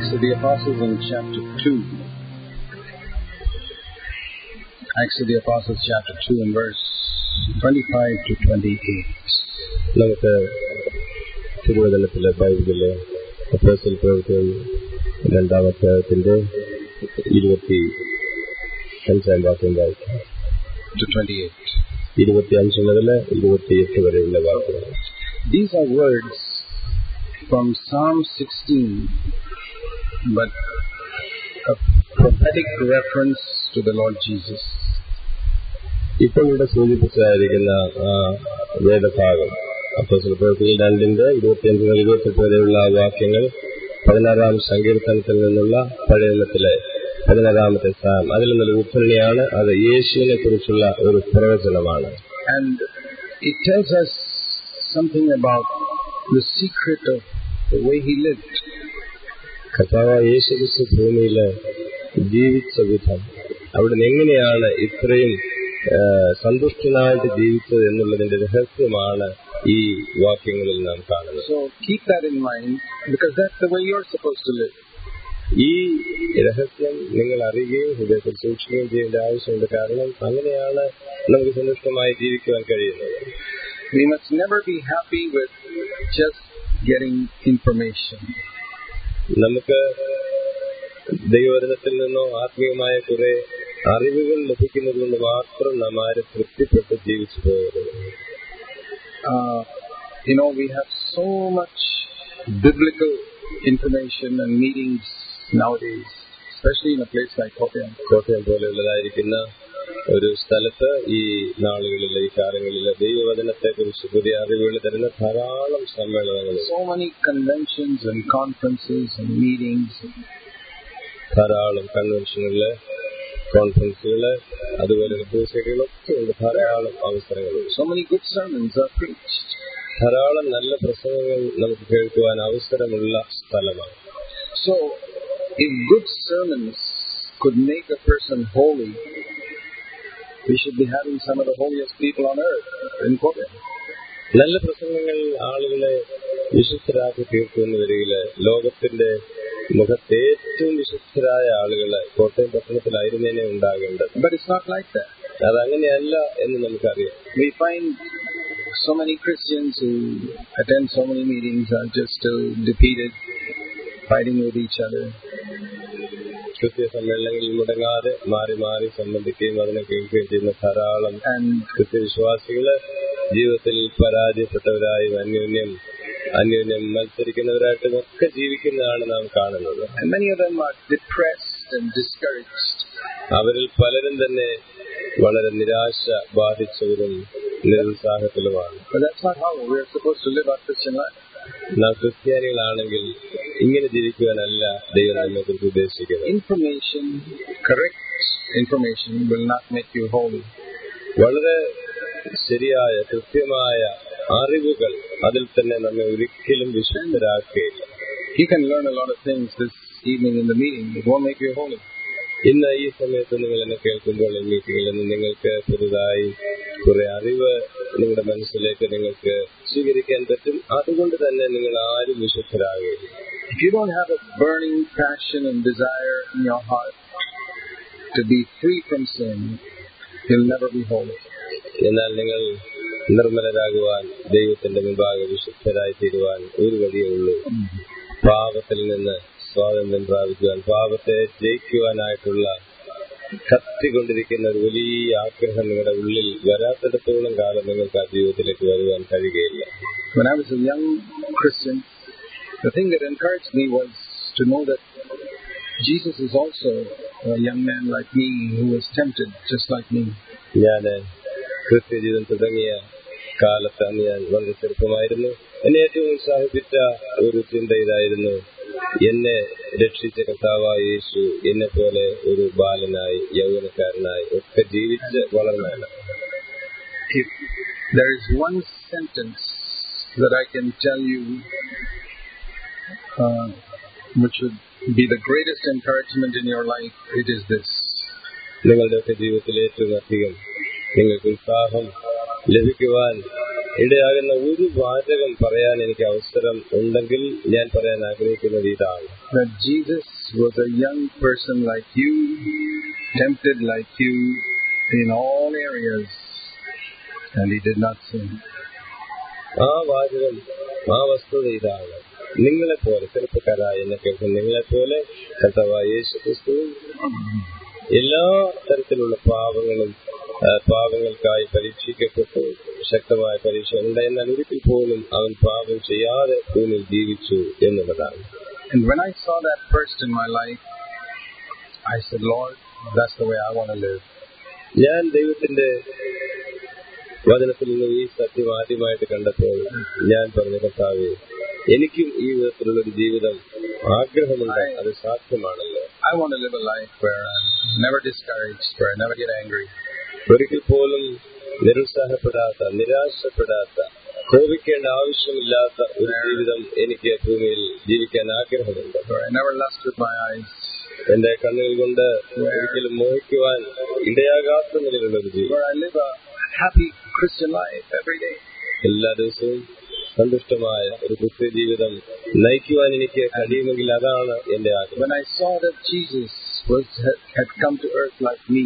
Acts of the Apostles in chapter 2. Acts of the Apostles chapter 2 and verse 25 to 28. നമുക്ക് തിരുവചനത്തിലെ ബൈബിളിലെ apostle പ്രവൃത്തികൾ രണ്ടാം അധ്യായത്തിന്റെ ഇരുപത്തി അഞ്ചാം വാക്യം വായിക്കാം To 28. ഇരുപത്തി അഞ്ച് മുതൽ ഇരുപത്തിയെട്ട് വരെയുള്ള വാക്കുകൾ These are words from Psalm 16, but a prophetic reference to the Lord Jesus. ഇപ്പോൾ ഇവിടെ സൂചിപ്പിച്ചതായിരിക്കുന്ന ആ വേദഭാഗം അപ്പോസ്റ്റൽ പ്രവൃത്തികൾ രണ്ടിന്റെ ഇരുപത്തിയഞ്ച് മുതൽ ഇരുപത്തെട്ട് വരെയുള്ള ആ വാക്യങ്ങൾ പതിനാറാം സങ്കീർത്തനത്തിൽ നിന്നുള്ള പഴയത്തിലെ പതിനാറാമത്തെ സ്ഥാനം അതിൽ നിന്നുള്ള ഉദ്ധരണിയാണ് അത് യേശുവിനെ കുറിച്ചുള്ള ഒരു പ്രവചനമാണ് And it tells us something about the secret of the way he lived. കർത്താവ് യേശുക്രിസ്തു ഭൂമിയിൽ ജീവിച്ച വിധം അവിടുന്ന് എങ്ങനെയാണ് ഇത്രയും ആ, സന്തുഷ്ടനായിട്ട് ജീവിച്ചത് എന്നുള്ളതിന്റെ രഹസ്യമാണ് ഈ വാക്യങ്ങളിൽ നാം കാണുന്നത് So keep that in mind because that's the way you're supposed to live. ഈ രഹസ്യം നിങ്ങൾ അറിയുകയും ഹൃദയത്തിൽ സൂക്ഷിക്കുകയും ചെയ്യേണ്ട ആവശ്യമുണ്ട് കാരണം അങ്ങനെയാണ് നമുക്ക് സന്തുഷ്ടമായി ജീവിക്കുവാൻ കഴിയുന്നത് We must never be happy with just getting information. നമുക്ക് ദൈവവചനത്തിൽ നിന്നോ ആത്മീയമായ കുറെ അറിവുകൾ ലഭിക്കുന്നത് കൊണ്ട് മാത്രം നാം ആരും തൃപ്തിപ്പെട്ട് ജീവിച്ചു പോകരുത് Uh, you know, we have so much biblical information and meetings nowadays, especially in a place like Kottayam. Kottayam പോലെയുള്ളതായിരിക്കുന്ന ഒരു സ്ഥലത്ത് ഈ നാളുകളിൽ ഈ കാലങ്ങളിൽ ദൈവവചനത്തെ കുറിച്ച് പുതിയ അറിവുകൾ തരുന്ന ധാരാളം സമ്മേളനങ്ങൾ So many conventions and conferences and meetings. ധാരാളം കൺവെൻഷനുകള് കോൺഫറൻസുകള് അതുപോലെ ദിവസങ്ങളൊക്കെ ഉണ്ട് ധാരാളം അവസരങ്ങളുണ്ട് So many good sermons are preached. ധാരാളം നല്ല പ്രസംഗങ്ങൾ നമുക്ക് കേൾക്കുവാൻ അവസരമുള്ള സ്ഥലമാണ് So, if good sermons could make a person holy, we should be having some of the holiest people on earth in Kottayam. നല്ല പ്രസംഗങ്ങൾ ആളുകളെ വിശുദ്ധരാക്കി തീർക്കുമെന്ന് വരികില് ലോകത്തിന്റെ മുഖത്ത് ഏറ്റവും വിശുദ്ധരായ ആളുകള് കോട്ടയം പട്ടണത്തിലായിരുന്നേനെ ഉണ്ടാകേണ്ടത് But it's not like that. അതങ്ങനെയല്ല എന്ന് നമുക്കറിയാം We find so many Christians who attend so many meetings are just still defeated, fighting with each other. ക്രിസ്ത്യ സമ്മേളനങ്ങളിൽ മുടങ്ങാതെ മാറി മാറി സംബന്ധിക്കുകയും അതിനെ കേൾക്കുകയും ചെയ്യുന്ന ധാരാളം And ക്രിസ്ത്യവിശ്വാസികള് ജീവിതത്തിൽ പരാജയപ്പെട്ടവരായും അന്യോന്യം അന്യോന്യം മത്സരിക്കുന്നവരായിട്ടും ഒക്കെ ജീവിക്കുന്നതാണ് നാം കാണുന്നത് and many of them are depressed and discouraged. അവരിൽ പലരും തന്നെ വളരെ നിരാശ ബാധിച്ചവരും നിരുത്സാഹത്തിലുമാണ് But that's not how we're supposed to live our Christian life. നാം ക്രിസ്ത്യാനികളാണെങ്കിൽ ഇങ്ങനെ ജീവിക്കുവാനല്ല ദൈവം നമ്മെ കുറിച്ച് ഉദ്ദേശിക്കുന്നത് Information, correct information, will not make you holy. വളരെ ശരിയായ കൃത്യമായ അറിവുകൾ അതിൽ തന്നെ നമ്മെ ഒരിക്കലും വിശുദ്ധരാക്കുകയില്ല You can learn a lot of things this evening in the meeting. It won't make you holy. ഇന്ന് ഈ സമയത്ത് നിങ്ങൾ എന്നെ കേൾക്കുമ്പോൾ ഈ മീറ്റിംഗിൽ നിന്ന് നിങ്ങൾക്ക് പുതുതായി കുറെ അറിവ് നിങ്ങളുടെ മനസ്സിലേക്ക് നിങ്ങൾക്ക് സ്വീകരിക്കാൻ പറ്റും അതുകൊണ്ട് തന്നെ നിങ്ങൾ ആരും വിശുദ്ധരാകുകയില്ല If you don't have a burning passion and desire in your heart to be free from sin, you'll never be holy. എന്നാൽ നിങ്ങൾ നിർമ്മലരാകുവാൻ ദൈവത്തിന്റെ മുമ്പാകെ വിശുദ്ധരായി തീരുവാൻ ഒരു വഴിയേ ഉള്ളൂ പാപത്തിൽ നിന്ന് സ്വാതന്ത്ര്യം പ്രാപിക്കുവാൻ പാപത്തെ ജയിക്കുവാനായിട്ടുള്ള കത്തിക്കൊണ്ടിരിക്കുന്ന ഒരു വലിയ ആഗ്രഹം നിങ്ങളുടെ ഉള്ളിൽ വരാത്തിടത്തോളം കാലം നിങ്ങൾക്ക് ആ ജീവിതത്തിലേക്ക് വരുവാൻ കഴിയുകയില്ല When I was a young Christian, the thing that encouraged me was to know that Jesus is also a young man like me who was tempted just like me. ഞാൻ ക്രിസ്ത്യ ജീവിതം തുടങ്ങിയ കാലത്ത് അന്ന് ഞാൻ വളരെ ചെറുപ്പമായിരുന്നു എന്നെ ഏറ്റവും ഉത്സാഹിപ്പിച്ച ഒരു ചിന്ത ഇതായിരുന്നു എന്നെ രക്ഷിച്ച കർത്താവായ യേശു എന്നെ പോലെ ഒരു ബാലനായി യൗവനക്കാരനായി ഒക്കെ ജീവിച്ച് വളർന്നതാണ് If there is one sentence that I can tell you uh, which would be the greatest encouragement in your life, it is this. നിങ്ങളുടെയൊക്കെ ജീവിതത്തിൽ ഏറ്റവും അധികം നിങ്ങൾക്ക് ഉത്സാഹം ലഭിക്കുവാൻ ഇടയാകുന്ന ഒരു വാചകം പറയാൻ എനിക്ക് അവസരം ഉണ്ടെങ്കിൽ ഞാൻ പറയാൻ ആഗ്രഹിക്കുന്നത് ഇതാണ് that Jesus was a young person like you, tempted like you in all areas, and he did not sin. ആ വാചകം ആ വസ്തുത ഇതാണ് നിങ്ങളെപ്പോലെ ചെറുപ്പക്കാരായ എന്നെ കേൾക്കുന്ന നിങ്ങളെപ്പോലെ കർത്താവായ യേശു ക്രിസ്തു എല്ലാ തരത്തിലുള്ള പാവങ്ങളും ആ, പാവങ്ങൾക്കായി പരീക്ഷിക്കപ്പെട്ടു ശക്തമായ പരീക്ഷ ഉണ്ട് എന്നാൽ ഒരിക്കൽ പോലും അവൻ പാപം ചെയ്യാതെ ഭൂമിയിൽ ജീവിച്ചു എന്നുള്ളതാണ് And when I saw that first in my life, I said, Lord, that's the way I want to live. ഞാൻ ദൈവത്തിന്റെ വചനത്തിൽ നിന്ന് ഈ സത്യം ആദ്യമായിട്ട് കണ്ടപ്പോൾ ഞാൻ പറഞ്ഞ കർത്താവേ എനിക്കും ഈ വിധത്തിലുള്ള ഒരു ജീവിതം ആഗ്രഹമുണ്ട് അത് സാധ്യമാണല്ലോ I want to live a life where I'm never discouraged, where I never get angry, ഒരിക്കൽ പോലും നിരുത്സാഹപ്പെടാത്ത നിരാശപ്പെടാത്ത കോപിക്കേണ്ട ആവശ്യമില്ലാത്ത ഒരു ജീവിതം എനിക്ക് ഭൂമിയിൽ ജീവിക്കാൻ ആഗ്രഹമുണ്ട് where I never lust with my eyes, എന്റെ കണ്ണുകൾ കൊണ്ട് ഒരിക്കലും മോഹിക്കുവാൻ ഇടയാകാത്ത നിലയിലുള്ള ഒരു ജീവിതം where I live a happy Christian life every day. എല്ലാ ദിവസവും സന്തുഷ്ടമായ ഒരു ക്രിസ്ത്യ ജീവിതം നയിക്കുവാൻ എനിക്ക് കഴിയുമെങ്കിൽ അതാണ് എന്റെ ആഗ്രഹം When I saw that Jesus was had come to earth like me,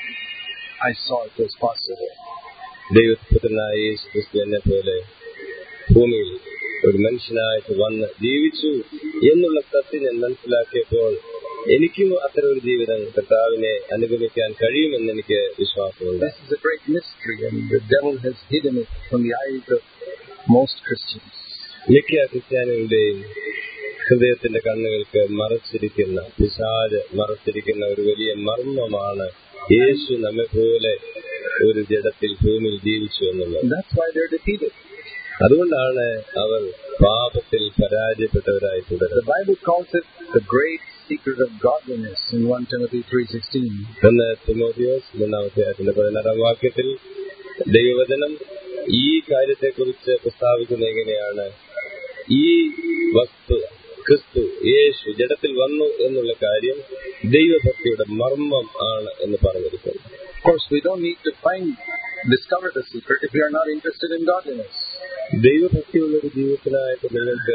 I saw it was possible. ദൈവപുത്രനായ യേശു ക്രിസ്തു എന്നെ പോലെ ഭൂമിയിൽ ഒരു മനുഷ്യനായിട്ട് വന്ന് ജീവിച്ചു എന്നുള്ള സത്യം ഞാൻ മനസ്സിലാക്കിയപ്പോൾ എനിക്കും അത്തരം ഒരു ജീവിതം കർത്താവിനെ അനുഗമിക്കാൻ കഴിയുമെന്ന് എനിക്ക് വിശ്വാസമുണ്ട് This is a great mystery, and the devil has hidden it from the eyes of most Christians. മിക്ക ക്രിസ്ത്യാനികളുടെയും ഹൃദയത്തിന്റെ കണ്ണുകൾക്ക് മറച്ചിരിക്കുന്ന പിശാജ് മറച്ചിരിക്കുന്ന ഒരു വലിയ മർമ്മമാണ് യേശു നമ്മെ പോലെ ഒരു ജഡത്തിൽ ഭൂമിയിൽ ജീവിച്ചു എന്നുള്ളത് And that's why they're defeated. അതുകൊണ്ടാണ് അവർ പാപത്തിൽ പരാജയപ്പെട്ടവരായി The തുടരുന്നത് Bible calls it the great secret of godliness in 1 Timothy 3.16. ഒന്ന് തിമോത്തിയോസ് മൂന്നാമത്തെ അതിന്റെ പതിനാറാം വാക്യത്തിൽ ദൈവവചനം ഈ കാര്യത്തെക്കുറിച്ച് പ്രസ്താവിക്കുന്നത് എങ്ങനെയാണ് ഈ വസ്തു ക്രിസ്തു യേശു ജഡത്തിൽ വന്നു എന്നുള്ള കാര്യം ദൈവഭക്തിയുടെ മർമ്മം ആണ് എന്ന് പറഞ്ഞിരിക്കുന്നു Of course, we don't need to find, discover the secret if we are not interested in godliness. ദൈവഭക്തിയുള്ള ഒരു ജീവിതത്തിനായിട്ട് നിങ്ങൾക്ക്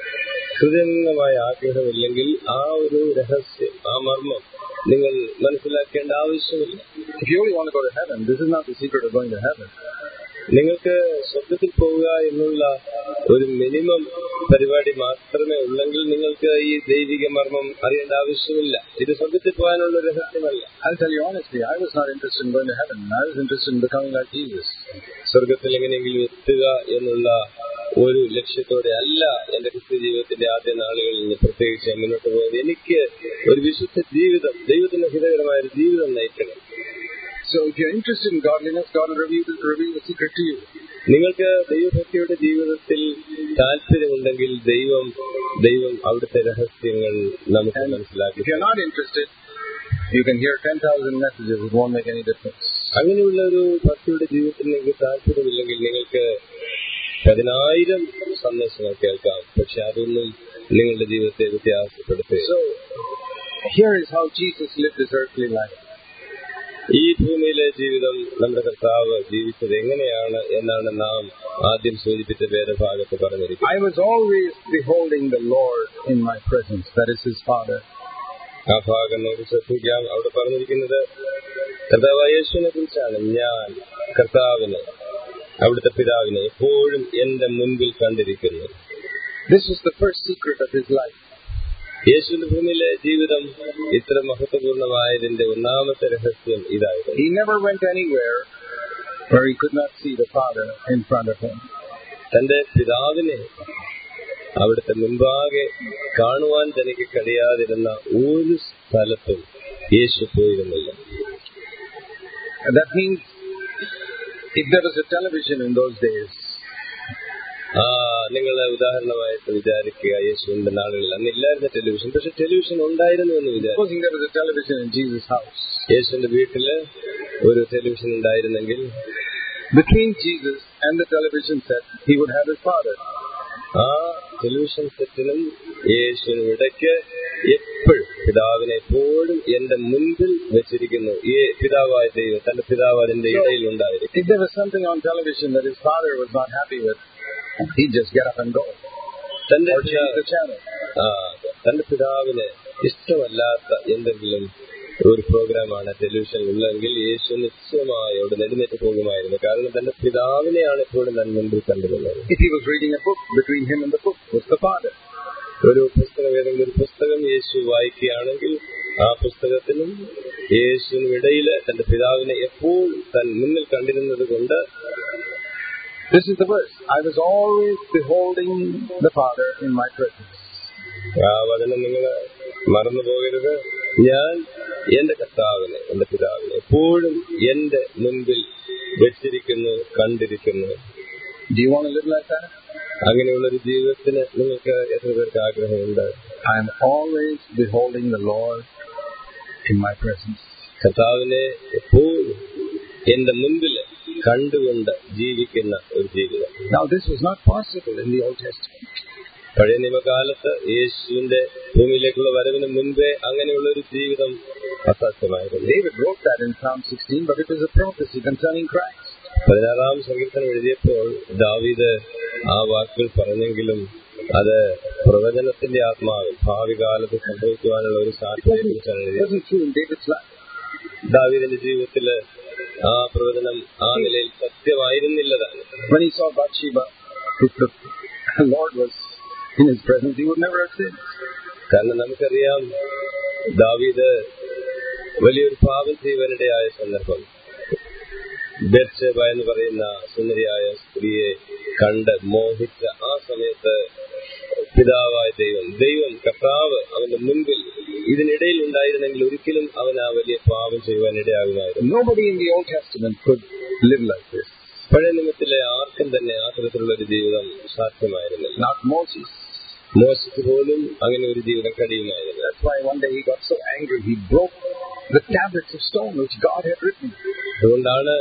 ഹൃദയംഗമായ ആഗ്രഹമില്ലെങ്കിൽ ആ ഒരു രഹസ്യം ആ മർമ്മം നിങ്ങൾ മനസ്സിലാക്കേണ്ട ആവശ്യമില്ല If you only want to go to heaven, this is not the secret of going to heaven. നിങ്ങൾക്ക് സ്വർഗത്തിൽ പോവുക എന്നുള്ള ഒരു മിനിമം പരിപാടി മാത്രമേ ഉള്ളെങ്കിൽ നിങ്ങൾക്ക് ഈ ദൈവിക മർമ്മം അറിയേണ്ട ആവശ്യമില്ല ഇത് സ്വർഗത്തിൽ പോകാനുള്ള ഒരു രഹസ്യമല്ല I'll tell you honestly, I was not interested in going to heaven. I was interested in becoming like Jesus. സ്വർഗത്തിൽ എങ്ങനെയെങ്കിലും എത്തുക എന്നുള്ള ഒരു ലക്ഷ്യത്തോടെ അല്ല എന്റെ ക്രിസ്ത്യ ജീവിതത്തിന്റെ ആദ്യ നാളുകളിൽ നിന്ന് പ്രത്യേകിച്ച് ഞാൻ മുന്നോട്ട് പോയത് എനിക്ക് ഒരു വിശുദ്ധ ജീവിതം ദൈവത്തിന് ഹിതകരമായ ഒരു ജീവിതം നയിക്കണം So if you're interested in godliness, God will reveal, reveal the secret to you. നിങ്ങൾക്ക് ദൈവഭക്തിയുടെ ജീവിതത്തിൽ താല്പര്യമുണ്ടെങ്കിൽ ദൈവം ദൈവം അവിടുത്തെ രഹസ്യങ്ങൾ നമുക്ക് മനസ്സിലാക്കി If you're not interested, you can hear 10,000 messages. It won't make any difference. അങ്ങനെയുള്ള ഒരു ഭക്തിയുടെ ജീവിതത്തിൽ നിങ്ങൾക്ക് താല്പര്യമില്ലെങ്കിൽ നിങ്ങൾക്ക് പതിനായിരം സന്ദേശങ്ങൾ കേൾക്കാം പക്ഷെ അതൊന്നും നിങ്ങളുടെ ജീവിതത്തെ വ്യത്യാസപ്പെടുത്തുക So here is how Jesus lived his earthly life. ഈ ഭൂമിയിലെ ജീവിതം നമ്മുടെ കർത്താവ് ജീവിച്ചത് എങ്ങനെയാണ് എന്നാണ് നാം ആദ്യം സൂചിപ്പിച്ച വേദഭാഗത്ത് പറഞ്ഞിരിക്കുന്നത് I was always beholding the Lord in my presence. That is his Father. ആ ഭാഗം നമുക്ക് ശ്രദ്ധിക്കാം അവിടെ പറഞ്ഞിരിക്കുന്നത് കർത്താവ് യേശുവിനെ കുറിച്ചാണ് ഞാൻ കർത്താവിനെ അവിടുത്തെ പിതാവിനെ എപ്പോഴും എന്റെ മുൻപിൽ കണ്ടിരിക്കുന്നു This was the first secret of his life. യേശുവിന്റെ ഭൂമിയിലെ ജീവിതം ഇത്ര മഹത്വപൂർണമായതിന്റെ ഒന്നാമത്തെ രഹസ്യം ഇതായിരുന്നു He never went anywhere where he could not see the Father in front of him. തന്റെ പിതാവിനെ അവിടുത്തെ മുൻപാകെ കാണുവാൻ തനിക്ക് കഴിയാതിരുന്ന ഒരു സ്ഥലത്തും യേശു പോയിരുന്നില്ല And that means if there was a television in those days, ആ നിങ്ങൾ ഉദാഹരണമായിട്ട് വിചാരിക്കുക യേശുവിന്റെ നാളുകളിൽ അന്ന് ഇല്ലായിരുന്ന ടെലിവിഷൻ പക്ഷെ ടെലിവിഷൻ ഉണ്ടായിരുന്നു എന്ന് വിചാരിച്ചു supposing there was a television in Jesus' house, യേശുവിന്റെ വീട്ടില് ഒരു ടെലിവിഷൻ ഉണ്ടായിരുന്നെങ്കിൽ between Jesus and the television set, he would have his Father. ആ ടെലിവിഷൻ സെറ്റിനും യേശുവിനും ഇടയ്ക്ക് എപ്പോഴും പിതാവിനെ എപ്പോഴും എന്റെ മുൻപിൽ വെച്ചിരിക്കുന്നു ഈ പിതാവായ ദൈവം തന്റെ പിതാവ് അതിന്റെ ഇടയിൽ ഉണ്ടായിരിക്കും If there was something on television that his father was not happy with, he'd just get up and go. തന്റെ Or change the channel. ആ, തന്റെ പിതാവിന് ഇഷ്ടമല്ലാത്ത എന്തെങ്കിലും ഒരു പ്രോഗ്രാമാണ് ടെലിവിഷനിൽ ഉള്ളതെങ്കിൽ യേശു നിശ്ചയമായി അവിടെ നെടുന്നേറ്റ് പോകുമായിരുന്നു കാരണം തന്റെ പിതാവിനെയാണ് എപ്പോഴും തൻ മുൻപിൽ കണ്ടിരുന്നത് If he was reading a book, between him and the book was the father. ഒരു പുസ്തകം ഏതെങ്കിലും ഒരു പുസ്തകം യേശു വായിക്കുകയാണെങ്കിൽ ആ പുസ്തകത്തിനും യേശുവിനും ഇടയിൽ തന്റെ പിതാവിനെ എപ്പോൾ തൻ മുന്നിൽ കണ്ടിരുന്നത് കൊണ്ട് This is the verse. I was always beholding the Father in my presence. ആ വചനം നിങ്ങൾ മറന്നു പോകരുത് ഞാൻ എന്റെ കർത്താവിനെ എന്റെ പിതാവിനെ എപ്പോഴും എന്റെ മുൻപിൽ വെച്ചിരിക്കുന്നു കണ്ടിരിക്കുന്നു Do you want to live like that? അങ്ങനെയുള്ള ഒരു ജീവിതത്തിന് നിങ്ങൾക്ക് എത്ര പേർക്ക് ആഗ്രഹമുണ്ട് I am always beholding the Lord in my presence. കർത്താവിനെ എപ്പോഴും എന്റെ മുൻപിൽ കണ്ടുകൊണ്ട് ജീവിക്കുന്ന ഒരു ജീവിതം Now, this was not possible in the Old Testament. പഴയ നിയമകാലത്ത് യേശുവിന്റെ ഭൂമിയിലേക്കുള്ള വരവിന് മുൻപേ അങ്ങനെയുള്ള ഒരു ജീവിതം അസാധ്യമായിരുന്നു David wrote that in Psalm 16, but it was a prophecy concerning Christ. പതിനാറാം സങ്കീർത്തനം എഴുതിയപ്പോൾ ദാവീദ് ആ വാക്കുകൾ പറഞ്ഞെങ്കിലും അത് പ്രവചനത്തിന്റെ ആത്മാവിൽ ഭാവി കാലത്ത് സംഭവിക്കുവാനുള്ള ഒരു സാധ്യതയെ കുറിച്ചാണ് It എഴുതിയത് wasn't true in David's life. ദാവീദിന്റെ ജീവിതത്തില് ആ പ്രവചനം ആ നിലയിൽ സത്യമായിരുന്നില്ല താനും When he saw Bathsheba, if the Lord was in his presence, he would never have sinned. കാരണം നമുക്കറിയാം ദാവീദ് വലിയൊരു പാപം ചെയ്യുവാനിടയായ സന്ദർഭം ബെർഷേബ എന്ന് പറയുന്ന സുന്ദരിയായ സ്ത്രീയെ കണ്ട് മോഹിച്ച ആ സമയത്ത് പിതാവായ ദൈവം ദൈവം കർത്താവ് അവന്റെ മുൻപിൽ ഇതിനിടയിൽ ഉണ്ടായിരുന്നെങ്കിൽ ഒരിക്കലും അവൻ ആ വലിയ പാപം ചെയ്യുവാൻ ഇടയാകുമായിരുന്നു Nobody in the Old Testament could live like this. പഴയ നിയമത്തിലെ ആർക്കും തന്നെ ആ തരത്തിലുള്ള ഒരു ജീവിതം സാധ്യമായിരുന്നില്ല Not Moses. മോശയ്ക്ക് പോലും അങ്ങനെ ഒരു ജീവിതം കഴിയുമായിരുന്നു That's why one day he got so angry he broke the tablets of stone which God had written. അതുകൊണ്ടാണ്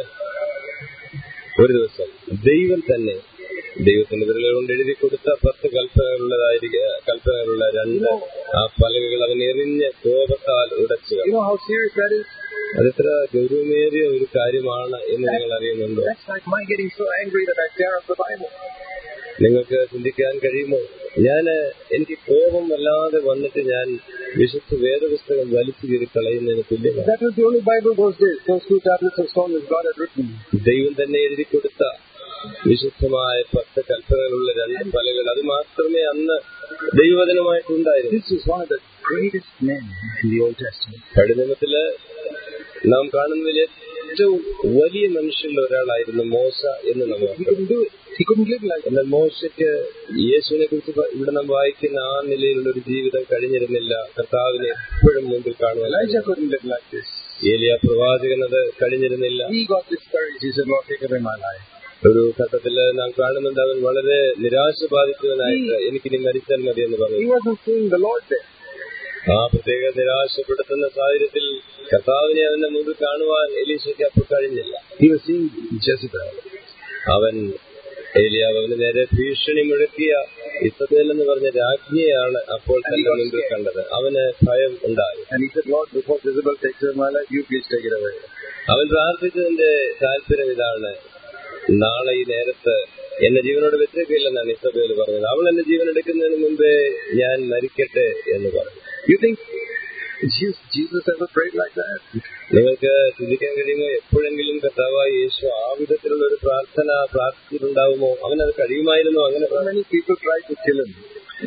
ഒരു ദിവസം ദൈവം തന്നെ ദൈവത്തിന്റെ വിരലുകൾ കൊണ്ട് എഴുതി കൊടുത്ത പത്ത് കൽപ്പനകളുള്ളതായിരിക്കും കൽപ്പനകളുള്ള രണ്ട് ആ പലകകൾ അവൻ എറിഞ്ഞ് കോപത്താൽ ഉടച്ചു You know how serious that is? അതെത്ര ഗൗരവമേറിയ ഒരു കാര്യമാണ് എന്ന് നിങ്ങൾ അറിയുന്നുണ്ടോ That's like my getting so angry that I tear up the Bible. നിങ്ങൾക്ക് ചിന്തിക്കാൻ കഴിയുമോ ഞാൻ എനിക്ക് കോപം വല്ലാതെ വന്നിട്ട് ഞാൻ വിശുദ്ധ വേദപുസ്തകം വലിച്ചു കീറി കളയുന്നതിന് തുല്യമാണ് That was the only Bible those days. Those two tablets of stone which God had written. ദൈവം തന്നെ എഴുതി കൊടുത്ത വിശുദ്ധമായ പത്ത് കൽപ്പനകളുള്ള രണ്ട് പലകൾ അത് മാത്രമേ അന്ന് ദൈവവചനമായിട്ടുണ്ടായിരുന്നു This was one of the greatest men in the Old Testament. കഠിനത്തില് നാം കാണുന്നതിൽ ഏറ്റവും വലിയ മനുഷ്യരിൽ ഒരാളായിരുന്നു മോശ എന്ന് നമ്മൾ He couldn't do it. He couldn't live like that. എന്നാൽ മോശയ്ക്ക് യേശുവിനെ കുറിച്ച് പ- ഇവിടെ നാം വായിക്കുന്ന ആ നിലയിലുള്ള ഒരു ജീവിതം കഴിഞ്ഞിരുന്നില്ല കർത്താവിനെ എപ്പോഴും മുമ്പിൽ കാണുവാൻ Elijah couldn't live like this. ഏലിയ പ്രവാചകൻ അത് കഴിഞ്ഞിരുന്നില്ല He got discouraged. He said, Lord, take away my life. ഒരു ഘട്ടത്തില് നാം കാണുന്നുണ്ട് അവൻ വളരെ നിരാശ ബാധിച്ചവനായിട്ട് എനിക്കിനി മരിച്ചാൽ മതി എന്ന് പറഞ്ഞു He wasn't seeing the Lord there. ആ പ്രത്യേക നിരാശപ്പെടുത്തുന്ന സാഹചര്യത്തിൽ കർത്താവിനെ അവന്റെ മുമ്പിൽ കാണുവാൻ എലീശയ്ക്ക് അപ്പോൾ കഴിഞ്ഞില്ല He was seeing Jezebel. അവൻ ഏലിയാവ് അവന് നേരെ ഭീഷണി മുഴക്കിയ ഇസബേൽ എന്ന് പറഞ്ഞ രാജ്ഞിയെയാണ് അപ്പോൾ തന്റെ മുമ്പിൽ കണ്ടത് അവന് ഭയം ഉണ്ടായി And he said, Lord, before Jezebel takes away my life, you please take it away. അവൻ പ്രാർത്ഥിച്ചതിന്റെ താല്പര്യം ഇതാണ് നാളെ ഈ നേരത്ത് എന്നെ ജീവനോട് വെച്ചേക്കില്ലെന്നാണ് ഇസബേൽ പറഞ്ഞത് അവൾ എന്റെ ജീവൻ എടുക്കുന്നതിന് മുമ്പേ ഞാൻ മരിക്കട്ടെ എന്ന് പറഞ്ഞു You think Jesus, Jesus ever prayed like that? നിങ്ങൾക്ക് ചിന്തിക്കാൻ കഴിയുമോ എപ്പോഴെങ്കിലും കർത്താവായ യേശു ആ വിധത്തിലുള്ള ഒരു പ്രാർത്ഥന പ്രാർത്ഥിച്ചിട്ടുണ്ടാവുമോ അവനത് കഴിയുമായിരുന്നോ അങ്ങനെ So many people tried to kill him.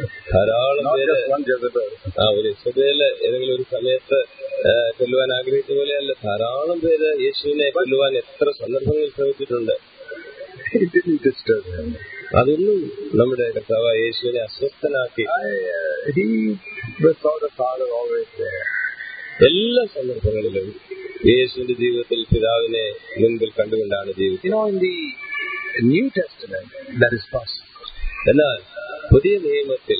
ധാരാളം Not പേര് just one Jezebel. ആ ഒരു ഇസബേല് ഏതെങ്കിലും ഒരു സമയത്ത് ആ, കൊല്ലുവാൻ ആഗ്രഹിച്ച പോലെയല്ല ധാരാളം പേര് യേശുവിനെ കൊല്ലുവാൻ എത്ര സന്ദർഭങ്ങളിൽ ശ്രമിച്ചിട്ടുണ്ട് It didn't disturb him. അതൊന്നും നമ്മുടെ കർത്താവായ യേശുവിനെ അസ്വസ്ഥനാക്കി I, uh, he was saw the Father always there. എല്ലാ സന്ദർഭങ്ങളിലും യേശുവിന്റെ ജീവിതത്തിൽ പിതാവിനെ മുൻപിൽ കണ്ടുകൊണ്ടാണ് ജീവിച്ചത് You know, in the New Testament, that is possible. എന്നാൽ പുതിയ നിയമത്തിൽ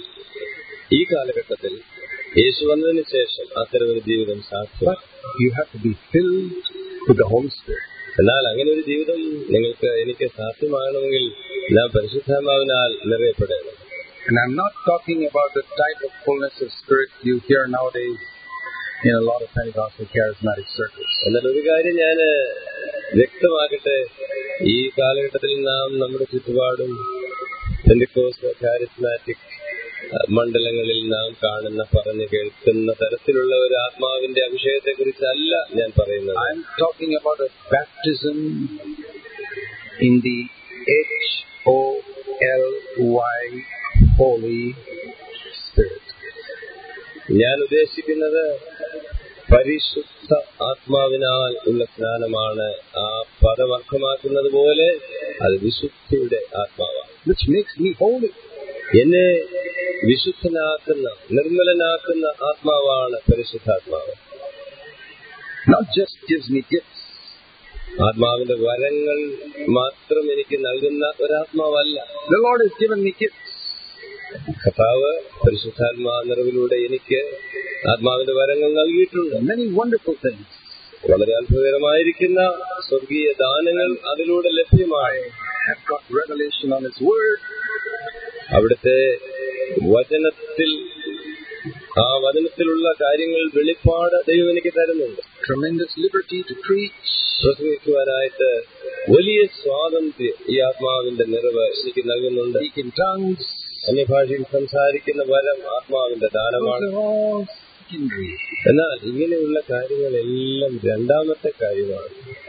ഈ കാലഘട്ടത്തിൽ യേശു വന്നതിന് ശേഷം അത്തരമൊരു ജീവിതം സാധ്യമാണ് But you have to be filled with the Holy Spirit. എന്നാൽ അങ്ങനെ ഒരു ജീവിതം നിങ്ങൾക്ക് എനിക്ക് സാധ്യമാകണമെങ്കിൽ നാം പരിശുദ്ധാത്മാവിനാൽ നിറയപ്പെടണം And I'm not talking about the type of fullness of spirit you hear nowadays in a lot of Pentecostal charismatic circles. എന്നാൽ ഒരു കാര്യം ഞാൻ വ്യക്തമാക്കട്ടെ ഈ കാലഘട്ടത്തിൽ നാം നമ്മുടെ ചുറ്റുപാടും പെന്തിക്കോസ് കാരിസ്മാറ്റിക് മണ്ഡലങ്ങളിൽ നാം കാണുന്ന പറഞ്ഞു കേൾക്കുന്ന തരത്തിലുള്ള ഒരു ആത്മാവിന്റെ അഭിഷേകത്തെ കുറിച്ചല്ല ഞാൻ പറയുന്നത് I'm talking about a baptism in the H O L Y Holy Spirit. ഞാൻ ഉദ്ദേശിക്കുന്നത് പരിശുദ്ധ ആത്മാവിനാൽ ഉള്ള സ്നാനമാണ് ആ പദം അർത്ഥമാക്കുന്നത് പോലെ അത് വിശുദ്ധിയുടെ ആത്മാവാണ് which makes me holy. എന്നെ വിശുദ്ധനാക്കുന്ന നിർമ്മലനാക്കുന്ന ആത്മാവാണ് പരിശുദ്ധാത്മാവ് Not just gives me gifts, ആത്മാവിന്റെ വരങ്ങൾ മാത്രം എനിക്ക് നൽകുന്ന ഒരാത്മാവല്ല the Lord has given me gifts. കർത്താവ് പരിശുദ്ധാത്മാ നിറവിലൂടെ എനിക്ക് ആത്മാവിന്റെ വരങ്ങൾ നൽകിയിട്ടുണ്ട് Many wonderful things. വളരെ അത്ഭുതകരമായിരിക്കുന്ന സ്വർഗീയ ദാനങ്ങൾ അതിലൂടെ ലഭ്യമായി I have got revelation on His Word. അവിടുത്തെ വചനത്തിൽ ആ വചനത്തിലുള്ള കാര്യങ്ങൾ വെളിപ്പാട് ദൈവം എനിക്ക് തരുന്നുണ്ട് Tremendous liberty to preach. പ്രസംഗിക്കുവാനായിട്ട് വലിയ സ്വാതന്ത്ര്യം ഈ ആത്മാവിന്റെ നിറവ് എനിക്ക് നൽകുന്നുണ്ട് Speak in tongues. അന്യഭാഷയിൽ സംസാരിക്കുന്ന വരം ആത്മാവിന്റെ ദാനമാണ് Those are all secondary. എന്നാൽ ഇങ്ങനെയുള്ള കാര്യങ്ങളെല്ലാം രണ്ടാമത്തെ കാര്യമാണ്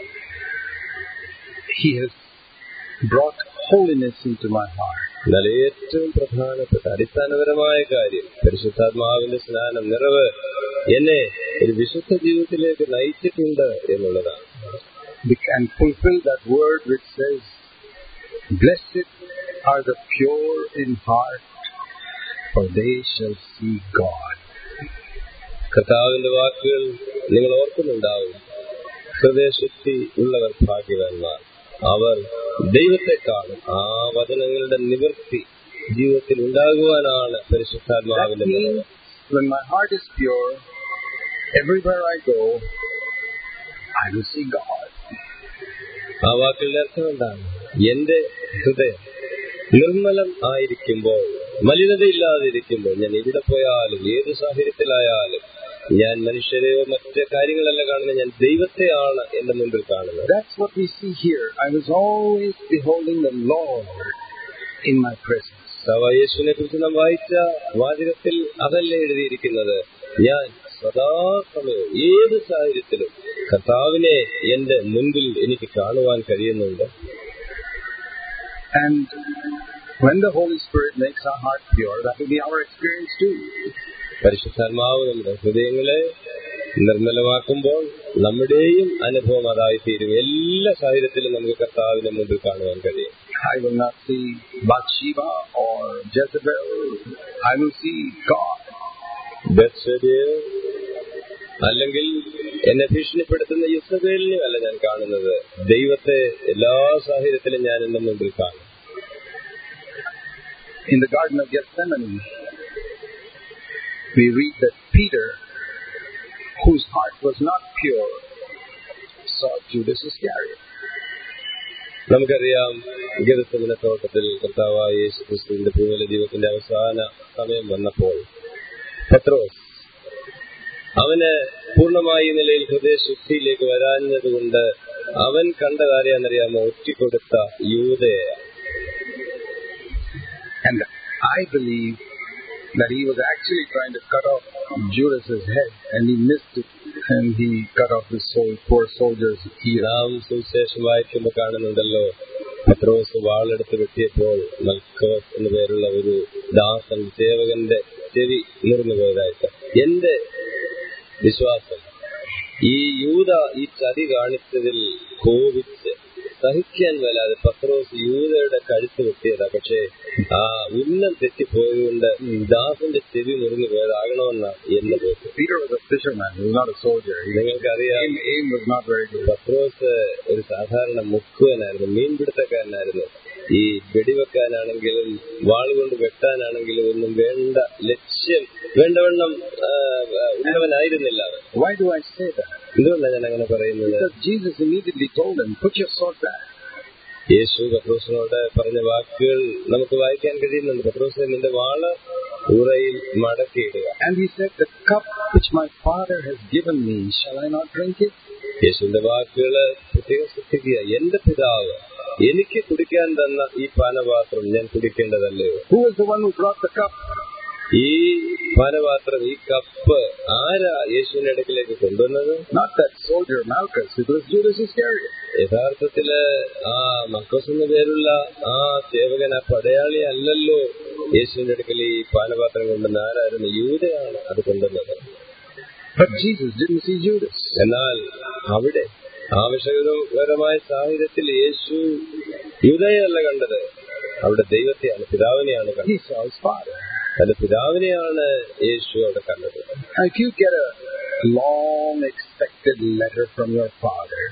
He has brought holiness into my heart. എന്നാൽ ഏറ്റവും പ്രധാനപ്പെട്ട അടിസ്ഥാനപരമായ കാര്യം പരിശുദ്ധാത്മാവിന്റെ സ്നാനം നിറവ് എന്നെ ഒരു വിശുദ്ധ ജീവിതത്തിലേക്ക് നയിച്ചിട്ടുണ്ട് എന്നുള്ളതാണ് And fulfill that word which says, Blessed are the pure in heart, for they shall see God. കർത്താവിന്റെ വാക്കുകൾ നിങ്ങൾ ഓർക്കുന്നുണ്ടാവും ഹൃദയശുദ്ധി ഉള്ളവർ ഭാഗ്യവാന്മാർ അവർ ദൈവത്തെ കാണും ആ വചനങ്ങളുടെ നിവൃത്തി ജീവിതത്തിൽ ഉണ്ടാകുവാനാണ് That പരിശുദ്ധാത്മാവിന്റെ നിറവ് means when my heart is pure, everywhere I go, I will see God. ആ വാക്കുകളുടെ അർത്ഥം എന്താണ് എന്റെ ഹൃദയം നിർമ്മലം ആയിരിക്കുമ്പോൾ മലിനതയില്ലാതിരിക്കുമ്പോൾ ഞാൻ എവിടെ പോയാലും ഏത് സാഹചര്യത്തിലായാലും ഞാൻ മനുഷ്യരെയോ മറ്റ് കാര്യങ്ങളല്ല കാണുന്നത് ഞാൻ ദൈവത്തെയാണ് എന്റെ മുമ്പിൽ കാണുന്നത് That's what we see here. I was always beholding the Lord in my presence. യേശുവിനെ കുറിച്ച് നാം വായിച്ച വാചകത്തിൽ അതല്ല എഴുതിയിരിക്കുന്നത് ഞാൻ സദാസമയവും ഏത് സാഹചര്യത്തിലും കർത്താവിനെ എന്റെ മുൻപിൽ എനിക്ക് കാണുവാൻ കഴിയുന്നുണ്ട് And when the Holy Spirit makes our heart pure, that will be our experience too. പരിശുദ്ധാത്മാവ് നമ്മുടെ ഹൃദയങ്ങളെ നിർമ്മലമാക്കുമ്പോൾ നമ്മുടെയും അനുഭവം അതായിത്തീരും എല്ലാ സാഹചര്യത്തിലും നമുക്ക് കർത്താവിനെ മുമ്പിൽ കാണുവാൻ കഴിയും I will not see Bathsheba or Jezebel. I will see God. ബത്ശേബയെ അല്ലെങ്കിൽ എന്നെ ഭീഷണിപ്പെടുത്തുന്ന യുസബേലിനെ അല്ല ഞാൻ കാണുന്നത് ദൈവത്തെ എല്ലാ സാഹചര്യത്തിലും ഞാൻ എന്റെ മുമ്പിൽ കാണും In the Garden of Gethsemane, we read that Peter, whose heart was not pure, saw Judas Iscariot. നമുക്കറിയാം ഗതസമിന തോട്ടത്തിൽ കർത്താവായ യേശു ക്രിസ്തുവിന്റെ ഭൂമിയില ജീവിതത്തിന്റെ അവസാന സമയം വന്നപ്പോൾ പത്രോസ് അവന് പൂർണ്ണമായി ഈ നിലയിൽ ഹൃദയശുദ്ധിയിലേക്ക് വരാഞ്ഞതുകൊണ്ട് അവൻ കണ്ട കാര്യമെന്നറിയാമോ ഒറ്റിക്കൊടുത്ത യൂതയെ And I believe that he was actually trying to cut off Judas's head, and he missed it, and he cut off the soul, poor soldier's ear. നാം സുവിശേഷം വായിക്കുമ്പോൾ കാണുന്നുണ്ടല്ലോ പത്രോസ് വാളെടുത്ത് വെട്ടിയപ്പോൾ മൽക്കോസ് എന്നു പേരുള്ള ഒരു ദാസൻ സേവകന്റെ ചെവി നിർന്നു പോയതായിട്ട് എന്റെ വിശ്വാസം ഈ യൂത ഈ ചതി കാണിച്ചതിൽ കോപിച്ച് സഹിക്കാൻ മേലാതെ പത്രോസ് യൂതയുടെ കഴുത്ത് വെട്ടിയതാ പക്ഷേ ആ ഉന്നം തെറ്റിപ്പോയതുകൊണ്ട് ദാസന്റെ ചെവി മുറിഞ്ഞു പോയതാകണമെന്ന എന്റെ ബോധ്യം Peter was a fisherman, he was not a soldier. His നിങ്ങൾക്കറിയാം aim, aim was not very good. പത്രോസ് ഒരു സാധാരണ മുക്കുവനായിരുന്നു മീൻപിടുത്തക്കാരനായിരുന്നു ഈ വെടിവെക്കാനാണെങ്കിലും വാളുകൊണ്ട് വെട്ടാനാണെങ്കിലും ഒന്നും വേണ്ട ലക്ഷ്യം വേണ്ടവണ്ണം ആ, ആ, ഉള്ളവനായിരുന്നില്ല അവൻ Why do I say that? എന്തുകൊണ്ടാണ് ഞാൻ അങ്ങനെ പറയുന്നത് Because Jesus immediately told him, put your sword back. യേശു പത്രോസിനോട് പറഞ്ഞ വാക്കുകൾ നമുക്ക് വായിക്കാൻ കഴിയുന്നുണ്ട് പത്രോസ് നിന്റെ വാള് ഉറയിൽ മടക്കിയിടുക And he said, The cup which my Father has given me, shall I not drink it? യേശുവിന്റെ വാക്കുകള് പ്രത്യേകം ശ്രദ്ധിക്കുക എന്റെ പിതാവ് എനിക്ക് കുടിക്കാൻ തന്ന ഈ പാനപാത്രം ഞാൻ കുടിക്കേണ്ടതല്ലയോ Who was the one who brought the cup? ഈ പാനപാത്രം ഈ കപ്പ് ആരാ യേശുവിന്റെ അടുക്കിലേക്ക് കൊണ്ടുവന്നത് Not that soldier Malchus, it was Judas Iscariot. യഥാർത്ഥത്തില് ആ മക്കോസ് എന്ന പേരുള്ള ആ സേവകൻ ആ പടയാളി അല്ലല്ലോ യേശുവിന്റെ അടുക്കൽ ഈ പാനപാത്രം കൊണ്ടുവന്ന ആരായിരുന്നു യൂതയാണ് അത് കൊണ്ടുവന്നത് But Jesus didn't see Judas. എന്നാൽ അവിടെ ആവശ്യകരമായ സാഹചര്യത്തിൽ യേശു യൂതയല്ല കണ്ടത് അവിടെ ദൈവത്തെയാണ് പിതാവിനെയാണ് കണ്ടത് He saw his Father. തന്റെ പിതാവിനെയാണ് യേശു അവിടെ കണ്ടത് Now, if you get a long expected letter from your Father,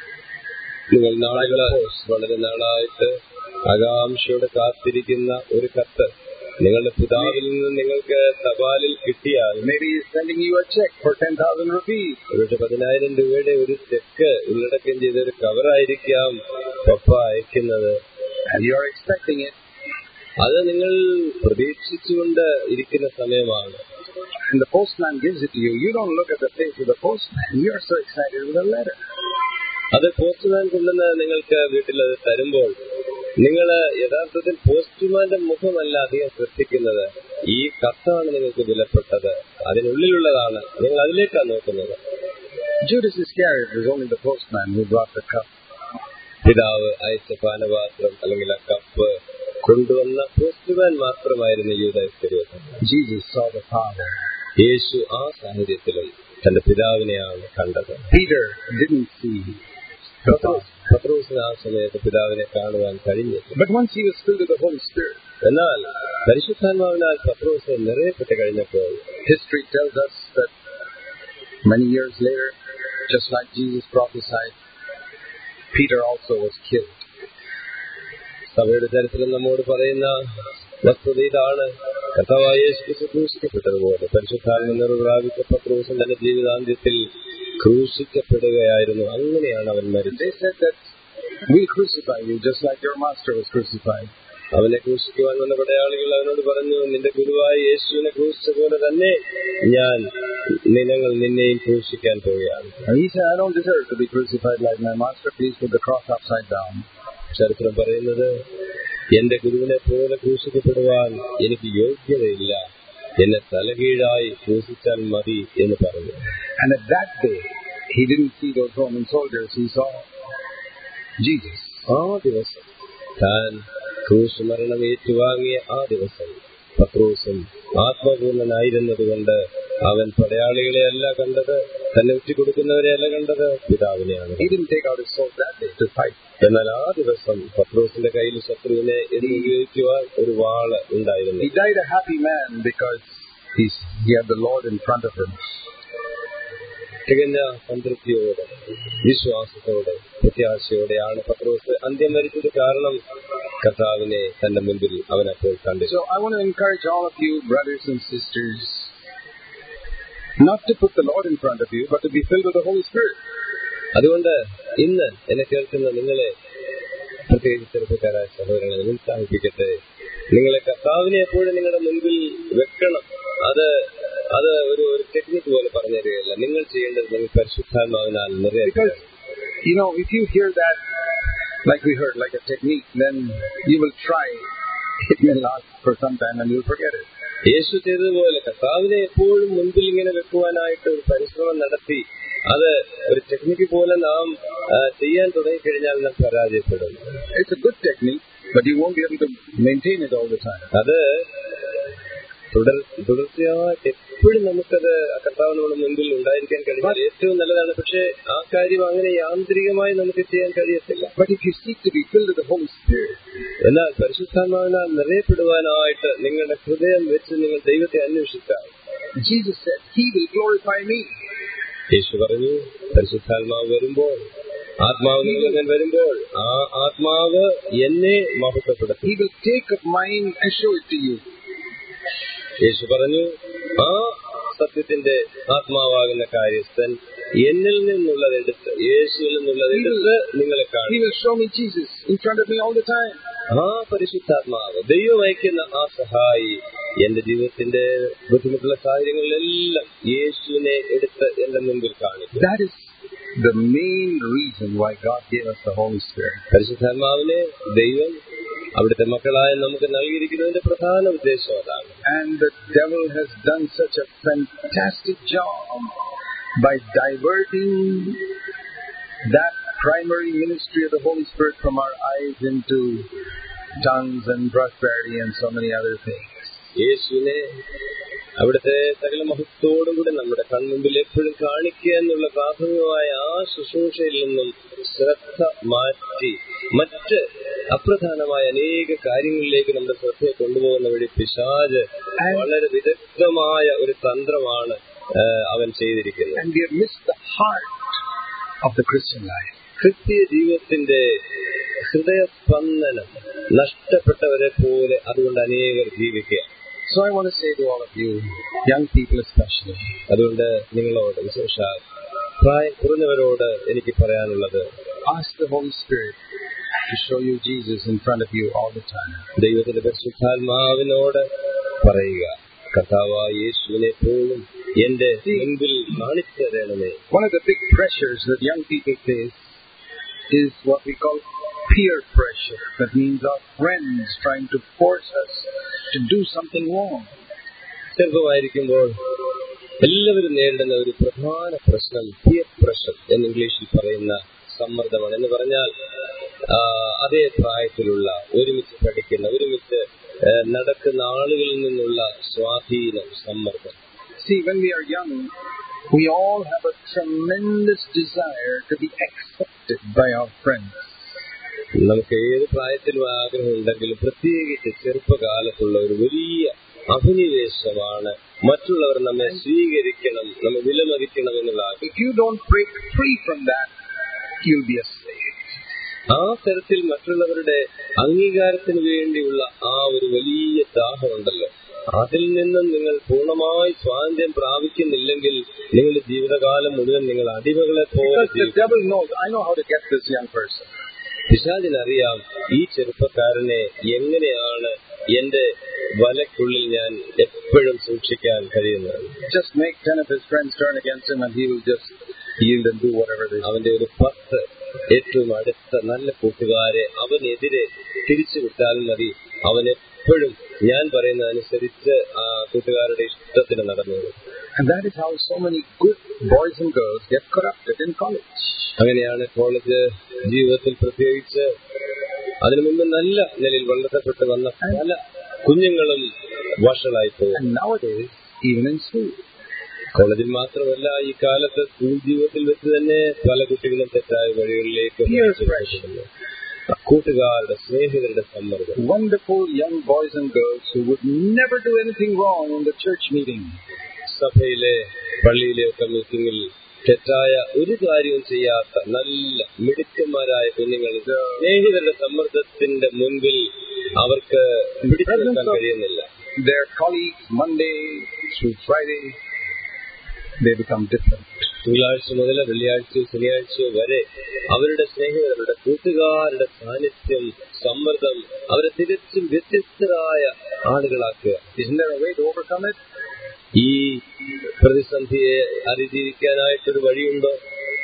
നിങ്ങൾ നാളുകള് വളരെ നാളായിട്ട് ആകാംക്ഷയോടെ കാത്തിരിക്കുന്ന ഒരു കത്ത് നിങ്ങളുടെ പിതാവിൽ നിന്ന് നിങ്ങൾക്ക് തപാലിൽ കിട്ടിയാൽ maybe he's sending you a check for 10,000 rupees. ഒരുപക്ഷെ പതിനായിരം രൂപയുടെ ഒരു ചെക്ക് ഉള്ളടക്കം ചെയ്ത ഒരു കവറായിരിക്കാം പപ്പ അയക്കുന്നത് and you're expecting it, അത് നിങ്ങൾ പ്രതീക്ഷിച്ചുകൊണ്ട് ഇരിക്കുന്ന സമയമാണ് and the postman gives it to you, you don't look at the face of the postman. You're so excited with a letter. അത് പോസ്റ്റ്മാൻ കൊണ്ടുവന്ന് നിങ്ങൾക്ക് വീട്ടിൽ അത് തരുമ്പോൾ നിങ്ങൾ യഥാർത്ഥത്തിൽ പോസ്റ്റ്മാന്റെ മുഖമല്ല അധികം ശ്രദ്ധിക്കുന്നത് ഈ കത്താണ് നിങ്ങൾക്ക് വിലപ്പെട്ടത് അതിനുള്ളിലുള്ളതാണ് നിങ്ങൾ അതിലേക്കാണ് നോക്കുന്നത് Judas Iscariot was only the postman who brought the cup. പിതാവ് അയച്ച പാനപാത്രം അല്ലെങ്കിൽ ആ കപ്പ് കൊണ്ടുവന്ന പോസ്റ്റ്മാൻ മാത്രമായിരുന്നു യൂതാസ്കരിയത് Jesus saw the Father. യേശു ആ സാഹചര്യത്തിലും തന്റെ പിതാവിനെയാണ് കണ്ടത് Peter didn't see the Father. പത്രോസിന് ആ സമയത്ത് പിതാവിനെ കാണുവാൻ കഴിഞ്ഞില്ല But once he was filled with the Holy Spirit, എന്നാൽ പരിശുദ്ധാത്മാവിനാൽ പത്രോസ് നിറയപ്പെട്ട് കഴിഞ്ഞപ്പോൾ history tells us that many years later, just like Jesus prophesied, Peter also was killed. സഭയുടെ ചരിത്രം നമ്മോട് പറയുന്ന വസ്തുത ഇതാണ് കർത്താവായ യേശു ക്രിസ്തു ക്രൂശിക്കപ്പെട്ടതുപോലെ പരിശുദ്ധാത്മ നിറവ് പ്രാപിച്ച പത്രോസും തന്റെ ജീവിതാന്ത്യത്തിൽ ക്രൂശിക്കപ്പെടുകയായിരുന്നു അങ്ങനെയാണ് അവൻ മരിച്ചത് They said that we'll crucify you just like your master was crucified. അവനെ ക്രൂശിക്കുവാൻ വന്ന പടയാളികൾ അവനോട് പറഞ്ഞു നിന്റെ ഗുരുവായ യേശുവിനെ ക്രൂശിച്ച പോലെ തന്നെ ഞാൻ ഞങ്ങൾ നിന്നെയും ക്രൂശിക്കാൻ പോവുകയാണ് And he said, I don't deserve to be crucified like my master. Please put the cross upside down. ചരിത്രം പറയുന്നത് എന്റെ ഗുരുവിനെ പോലെ ക്രൂശിക്കപ്പെടുവാൻ എനിക്ക് യോഗ്യതയില്ല എന്നെ തലകീഴായി ക്രൂശിച്ചാൽ മതി എന്ന് പറഞ്ഞു And at that day, he didn't see those Roman soldiers. He saw Jesus. ആ ദിവസം താൻ ക്രൂശ് മരണം ഏറ്റുവാങ്ങിയ ആ ദിവസം പത്രോസും ആത്മപൂർണനായിരുന്നതുകൊണ്ട് അവൻ പടയാളികളെ അല്ല കണ്ടത് തന്നെ ഉറ്റിക്കൊടുക്കുന്നവരെ അല്ല കണ്ടത് പിതാവിനെയാണ് He didn't take out his sword that day to fight. എന്നാൽ ആ ദിവസം പത്രോസിന്റെ കയ്യിൽ ശത്രുവിനെ എതിരെ ഉപയോഗിക്കുവാൻ ഒരു വാള് ഉണ്ടായിരുന്നു He died a happy man because he's, he had the Lord in front of him. തികഞ്ഞ സംതൃപ്തിയോടെ വിശ്വാസത്തോടെ പ്രത്യാശയോടെയാണ് പത്രോസ് അന്ത്യം മരിച്ചത് കാരണം കർത്താവിനെ തന്റെ മുൻപിൽ അവൻ അപ്പോൾ കണ്ടു So I want to encourage all of you, brothers and sisters, not to put the Lord in front of you, but to be filled with the Holy Spirit. അതുകൊണ്ട് ഇന്ന് എന്നെ കേൾക്കുന്ന നിങ്ങളെ പ്രത്യേകിച്ച് ചെറുപ്പക്കാരായ സഹോദരങ്ങളെ ഉത്സാഹിപ്പിക്കട്ടെ നിങ്ങളെ കർത്താവിനെ എപ്പോഴും നിങ്ങളുടെ മുൻപിൽ വെക്കണം അത് അത് ഒരു ഒരു ടെക്നിക്ക് പോലെ പറഞ്ഞു തരികയല്ല നിങ്ങൾ ചെയ്യേണ്ടത് നിങ്ങൾ പരിശുദ്ധാത്മാവിനാൽ നിറയെ Because, you know, if you hear that, like we heard, like a technique, then you will try. It may last for some time and you'll forget it. യേശു ചെയ്തതുപോലെ കർത്താവിനെ എപ്പോഴും മുൻപിൽ ഇങ്ങനെ വെക്കുവാനായിട്ട് ഒരു പരിശ്രമം നടത്തി അത് ഒരു ടെക്നിക്ക് പോലെ നാം ആ, ചെയ്യാൻ തുടങ്ങിക്കഴിഞ്ഞാൽ നാം പരാജയപ്പെടും It's a good technique, but you won't be able to maintain it all the time. അത് തുടർ തുടർച്ചയായിട്ട് എപ്പോഴും നമുക്കത് ആ കർത്താവ് നമ്മുടെ മുൻപിൽ ഉണ്ടായിരിക്കാൻ കഴിഞ്ഞാൽ ഏറ്റവും നല്ലതാണ് പക്ഷെ ആ കാര്യം അങ്ങനെ യാന്ത്രികമായി നമുക്ക് ചെയ്യാൻ കഴിയത്തില്ല But if you seek to be filled with the Holy Spirit, എന്നാൽ പരിശുദ്ധാത്മാവിനാൽ നിറയപ്പെടുവാനായിട്ട് നിങ്ങളുടെ ഹൃദയം വെച്ച് നിങ്ങൾ ദൈവത്തെ അന്വേഷിച്ചാൽ Jesus said, He will glorify me. യേശു പറഞ്ഞു പരിശുദ്ധാത്മാവ് വരുമ്പോൾ ആത്മാവ് നിങ്ങളിൽ വരുമ്പോൾ ആ ആത്മാവ് എന്നെ മഹത്വപ്പെടുത്തി He will take of mine and show it to you. യേശു പറഞ്ഞു ആ സത്യത്തിന്റെ ആത്മാവാകുന്ന കാര്യസ്ഥൻ എന്നിൽ നിന്നുള്ളതെടുത്ത് യേശുവിൽ നിന്നുള്ളതെടുത്ത് നിങ്ങളെ He കാണും will show me Jesus in front of me all the time. ആ പരിശുദ്ധാത്മാവ് ദൈവം അയക്കുന്ന ആ സഹായി എന്റെ ജീവിതത്തിന്റെ ബുദ്ധിമുട്ടുള്ള സാഹചര്യങ്ങളിലെല്ലാം യേശുവിനെ എടുത്ത് എന്റെ മുമ്പിൽ കാണിക്കും That is the main reason why God gave us the Holy Spirit. പരിശുദ്ധാത്മാവിനെ ദൈവം അവിടുത്തെ മക്കളായ നമുക്ക് നൽകിയിരിക്കുന്നതിന്റെ പ്രധാന ഉദ്ദേശം അതാണ് And the devil has done such a fantastic job by diverting that primary ministry of the Holy Spirit from our eyes into tongues and prosperity and so many other things. യേശുവിനെ അവിടുത്തെ സകല മഹത്വത്തോടും കൂടി നമ്മുടെ കൺമുമ്പിൽ എപ്പോഴും കാണിക്കുക എന്നുള്ള പ്രാഥമികമായ ആ ശുശ്രൂഷയിൽ നിന്നും ശ്രദ്ധ മാറ്റി മറ്റ് അപ്രധാനമായ അനേക കാര്യങ്ങളിലേക്ക് നമ്മുടെ ശ്രദ്ധയെ കൊണ്ടുപോകുന്ന വഴി പിശാജ് വളരെ വിദഗ്ധമായ ഒരു തന്ത്രമാണ് ആ, അവൻ ചെയ്തിരിക്കുന്നത് And we have missed the heart of the Christian life. ക്രിസ്തീയ ജീവിതത്തിന്റെ ഹൃദയസ്പന്ദനം നഷ്ടപ്പെട്ടവരെ പോലെ അതുകൊണ്ട് അനേകർ ജീവിക്കുക So I want to say to all of you, young people especially, അതുകൊണ്ട് നിങ്ങളോട് വിശേഷ പ്രായം കുറഞ്ഞവരോട് എനിക്ക് പറയാനുള്ളത് ask the Holy Spirit to show you Jesus in front of you all the time. ദൈവത്തിന്റെ പരിശുദ്ധാത്മാവിനോട് പറയുക കർത്താവായ യേശുവിനെ പോലും എന്റെ മുൻപിൽ കാണിച്ചു തരണമേ One of the big pressures that young people face is what we call peer pressure. That means our friends trying to force us to do something wrong. ചെറുപ്പമായിരിക്കുമ്പോൾ എല്ലാവരും നേരിടുന്ന ഒരു പ്രധാന പ്രശ്നം പിയർ പ്രഷർ എന്ന് ഇംഗ്ലീഷിൽ പറയുന്ന സമ്മർദ്ദമാണ് എന്ന് പറഞ്ഞാൽ ആ, അതേ പ്രായത്തിലുള്ള ഒരുമിച്ച് പഠിക്കുന്ന ഒരുമിച്ച് ആ, നടക്കുന്ന ആളുകളിൽ നിന്നുള്ള സ്വാധീനം സമ്മർദ്ദം See, when we are young, we all have a tremendous desire to be accepted by our friends. നമുക്ക് ഏത് പ്രായത്തിലും ആഗ്രഹമുണ്ടെങ്കിലും പ്രത്യേകിച്ച് ചെറുപ്പകാലത്തുള്ള ഒരു വലിയ അഭിനിവേശമാണ് മറ്റുള്ളവർ നമ്മെ സ്വീകരിക്കണം നമ്മെ വിലമതിക്കണം എന്നുള്ള ആഗ്രഹം If you don't break free from that, you'll be a slave. ആ തരത്തിൽ മറ്റുള്ളവരുടെ അംഗീകാരത്തിന് വേണ്ടിയുള്ള ആ ഒരു വലിയ ദാഹമുണ്ടല്ലോ അതിൽ നിന്നും നിങ്ങൾ പൂർണ്ണമായി സ്വാതന്ത്ര്യം പ്രാപിക്കുന്നില്ലെങ്കിൽ നിങ്ങളുടെ ജീവിതകാലം മുഴുവൻ നിങ്ങൾ അടിമകളെ പോലെ Because the ജീവിക്കും devil knows, I know how to get this young person. പിശാചിനറിയാം ഈ ചെറുപ്പക്കാരനെ എങ്ങനെയാണ് എന്റെ വലക്കുള്ളിൽ ഞാൻ എപ്പോഴും സൂക്ഷിക്കാൻ കഴിയുന്നത് Just make ten of his friends turn against him and he will just yield and do whatever they say. അവന്റെ ഒരു പത്ത് ഏറ്റവും അടുത്ത നല്ല കൂട്ടുകാരെ അവനെതിരെ തിരിച്ചുവിട്ടാൽ മതി അവൻ എപ്പോഴും ഞാൻ പറയുന്നതനുസരിച്ച് ആ കൂട്ടുകാരുടെ ഇഷ്ടത്തിന് നടന്നു പോകും. And that is how so many good boys and girls get corrupted in college. അങ്ങനെയാണ് കോളേജ് ജീവിതത്തിൽ പ്രത്യേകിച്ച് അതിനു മുമ്പ് നല്ല നിലയിൽ വളർത്തപ്പെട്ട് വന്ന പല കുഞ്ഞുങ്ങളും വഷളായി പോകും And nowadays, even in school. കോളേജിൽ മാത്രമല്ല ഈ കാലത്ത് സ്കൂൾ ജീവിതത്തിൽ വെച്ച് തന്നെ പല കുട്ടികളും തെറ്റായ വഴികളിലേക്ക് Peer നയിക്കപ്പെടുന്നു. കൂട്ടുകാരുടെ സ്നേഹിതരുടെ സമ്മർദ്ദം Wonderful young boys and girls who would never do anything wrong in the church meeting. സഭയിലെ പള്ളിയിലെ ഒക്കെ മീറ്റിംഗിൽ തെറ്റായ ഒരു കാര്യവും ചെയ്യാത്ത നല്ല മിടുക്കന്മാരായ കുഞ്ഞുങ്ങൾ സ്നേഹിതരുടെ സമ്മർദ്ദത്തിന്റെ മുൻപിൽ അവർക്ക് പിടിച്ചു നിൽക്കാൻ കഴിയുന്നില്ല Their colleagues, Monday through Friday, they become different. തിങ്കളാഴ്ച മുതൽ വെള്ളിയാഴ്ചയോ ശനിയാഴ്ചയോ വരെ അവരുടെ സ്നേഹിതരുടെ കൂട്ടുകാരുടെ സാന്നിധ്യം സമ്മർദ്ദം അവരെ തികച്ചും വ്യത്യസ്തരായ ആളുകളാക്കുക Isn't there a way to overcome it? ഈ പ്രതിസന്ധിയെ അതിജീവിക്കാനായിട്ടൊരു വഴിയുണ്ടോ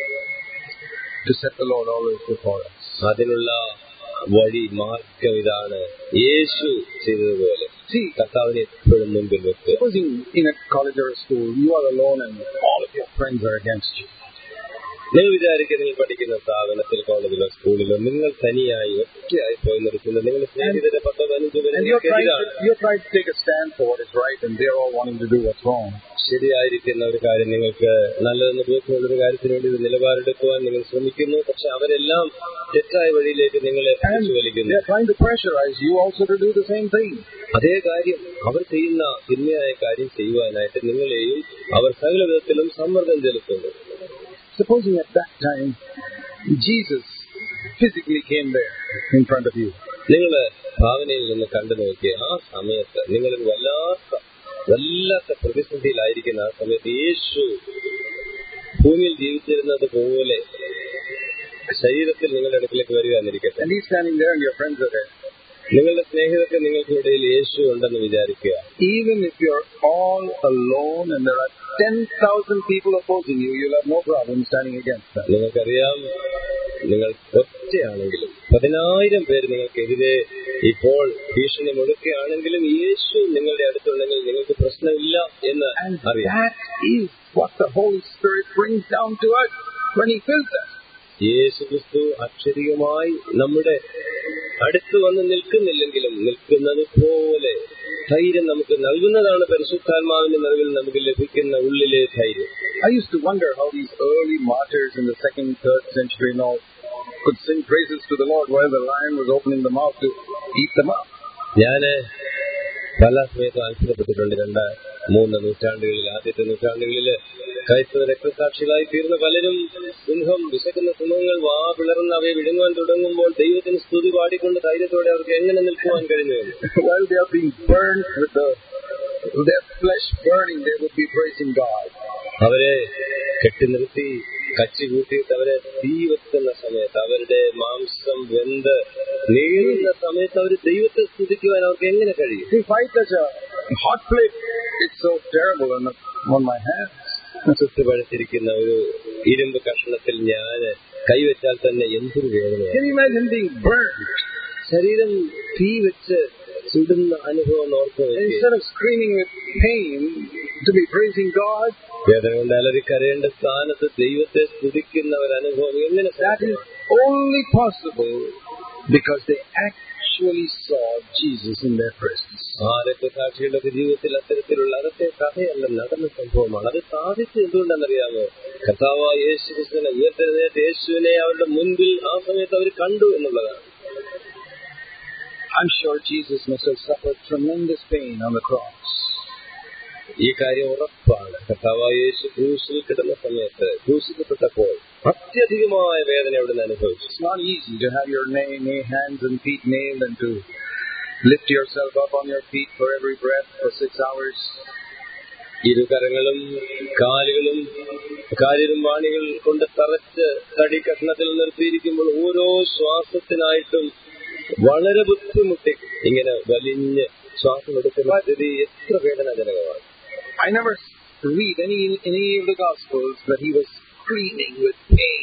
To set the Lord always before us. അതിനുള്ള വഴി മാർഗം ഇതാണ് യേശു ചെയ്തതുപോലെ See, കർത്താവിനെ എപ്പോഴും മുൻപിൽ വെക്കുക supposing in a college or a school you are alone and all of your friends are against you. നിങ്ങൾ വിചാരിക്കുക നിങ്ങൾ പഠിക്കുന്ന സ്ഥാപനത്തിൽ കോളേജിലോ സ്കൂളിലോ നിങ്ങൾ തനിയായി ഒറ്റയായി പോയി നിർത്തുന്നത് നിങ്ങളുടെ സ്നേഹിതരെ പത്തോ പതിനഞ്ചോ പേര് And you're trying, എതിരാണ് to, you're trying to take a stand for what is right and they're all wanting to do what's wrong. ശരിയായിരിക്കുന്ന ഒരു കാര്യം നിങ്ങൾക്ക് നല്ലതെന്ന് ബോധ്യമുള്ള ഒരു കാര്യത്തിന് വേണ്ടി ഒരു നിലപാടെടുക്കുവാൻ നിങ്ങൾ ശ്രമിക്കുന്നു പക്ഷെ അവരെല്ലാം തെറ്റായ വഴിയിലേക്ക് നിങ്ങളെ And പിടിച്ചു വലിക്കുന്നു they're trying to pressurize you also to do the same thing. അതേ കാര്യം അവർ ചെയ്യുന്ന തിന്മയായ കാര്യം ചെയ്യുവാനായിട്ട് നിങ്ങളെയും അവർ സകല വിധത്തിലും സമ്മർദ്ദം ചെലുത്തുന്നു Supposing at that time Jesus physically came there in front of you. നിങ്ങൾ ഭാവനയിൽ നിന്ന് കണ്ടു നോക്കിയ ആ സമയത്ത് നിങ്ങൾ വല്ലാത്ത വല്ലാത്ത പ്രതിസന്ധിയിലായിരിക്കുന്ന ആ സമയത്ത് യേശു ഭൂമിയിൽ ജീവിച്ചിരുന്നത് പോലെ ശരീരത്തിൽ നിങ്ങളുടെ അടുക്കിലേക്ക് വരിക എന്നിരിക്കട്ടെ And he's standing there and your friends are there. നിങ്ങളുടെ സ്നേഹിതർക്ക് നിങ്ങൾക്കിടയിൽ യേശു ഉണ്ടെന്ന് വിചാരിക്കുക Even if you're all alone and there are 10,000 people opposing you, you'll have no problem standing against them. നിങ്ങൾക്കറിയാം നിങ്ങൾ ഒറ്റയാണെങ്കിലും പതിനായിരം പേര് നിങ്ങൾക്കെതിരെ ഇപ്പോൾ ഭീഷണി മുഴക്കുകയാണെങ്കിലും യേശു നിങ്ങളുടെ അടുത്തുണ്ടെങ്കിൽ നിങ്ങൾക്ക് പ്രശ്നമില്ല എന്ന് And അറിയാം that is what the Holy Spirit brings down to us when he fills us. യേശു ക്രിസ്തു അക്ഷരികമായി നമ്മുടെ അടുത്ത് വന്ന് നിൽക്കുന്നില്ലെങ്കിലും നിൽക്കുന്നത് പോലെ ധൈര്യം നമുക്ക് നൽകുന്നതാണ് പരിശുദ്ധാത്മാവിന്റെ നിറവിൽ നമുക്ക് ലഭിക്കുന്ന ഉള്ളിലെ ധൈര്യം I used to wonder how these early martyrs in the second, third century and all could sing praises to the Lord while the lion was opening the mouth to eat them up. ഞാന് പല സമയത്തും അത്ഭുതപ്പെട്ടിട്ടുണ്ട് രണ്ട് മൂന്ന് നൂറ്റാണ്ടുകളിൽ ആദ്യത്തെ നൂറ്റാണ്ടുകളിൽ ക്രൈസ്തവ രക്തസാക്ഷികളായി തീർന്ന പലരും സിംഹം വിശക്കുന്ന സിംഹങ്ങൾ വാ പിളർന്ന് അവയെ വിഴുങ്ങുവാൻ തുടങ്ങുമ്പോൾ ദൈവത്തിന് സ്തുതി പാടിക്കൊണ്ട് ധൈര്യത്തോടെ അവർക്ക് എങ്ങനെ നിൽക്കുവാൻ കഴിഞ്ഞു എന്ന്. while they are being burned with the, their flesh burning, they would be praising God. അവരെ കെട്ടി നിർത്തി കച്ചി കൂട്ടിയിട്ട് അവരെ തീ വെക്കുന്ന സമയത്ത് അവരുടെ മാംസം വെന്ത് നീളുന്ന സമയത്ത് അവർ ദൈവത്തെ സ്തുതിക്കുവാൻ അവർക്ക് എങ്ങനെ കഴിയും If I touch a hot plate, it's so terrible on, on my hands. ചുറ്റുപഴുത്തിരിക്കുന്ന ഒരു ഇരുമ്പ് കഷ്ണത്തിൽ ഞാൻ കൈവച്ചാൽ തന്നെ എന്തൊരു വേദനയാണ് Can you imagine being burned? ശരീരം തീ വെച്ച് ചുടുന്ന അനുഭവം ഓർത്ത് And നോക്കിയേ. instead of screaming with pain to be praising God, വേദന കൊണ്ട് അലറി കരയേണ്ട സ്ഥാനത്ത് ദൈവത്തെ സ്തുതിക്കുന്ന ഒരു അനുഭവം എങ്ങനെ that is only possible because they actually saw Jesus in their presence. ആ രക്തസാക്ഷികളുടെ ജീവിതത്തിൽ അത്തരത്തിലുള്ള അതൊക്കെ കഥയല്ല നടന്ന സംഭവമാണ് അത് സാധിച്ചത് എന്തുകൊണ്ടാണെന്നറിയാമോ കർത്താവായ യേശു ക്രിസ്തുവിനെ ഉയർത്തെഴുന്നേറ്റ യേശുവിനെ അവരുടെ മുൻപിൽ ആ സമയത്ത് അവർ കണ്ടു എന്നുള്ളതാണ് I'm sure Jesus must have suffered tremendous pain on the cross. ഈ കാര്യം ഉറപ്പാണ് കർത്താവായ യേശു ക്രൂശിൽ കിടന്ന സമയത്ത് ക്രൂശിക്കപ്പെട്ടപ്പോൾ അത്യധികമായ വേദന അവിടുന്ന് അനുഭവിച്ചു It's not easy to have your na- na- hands and feet nailed and to lift yourself up on your feet for every breath for six hours. ഇരുകരങ്ങളും കാലുകളും കാലിലും വാണികൾ കൊണ്ട് തറച്ച് തടി കഷ്ണത്തിൽ നിർത്തിയിരിക്കുമ്പോൾ ഓരോ ശ്വാസത്തിനായിട്ടും വളരെ ബുദ്ധിമുട്ടി ഇങ്ങനെ വലിഞ്ഞ് ശ്വാസം എടുക്കുന്ന സ്ഥിതി എത്ര വേദനാജനകമാണ് I never read any any of the Gospels that he was screaming with pain.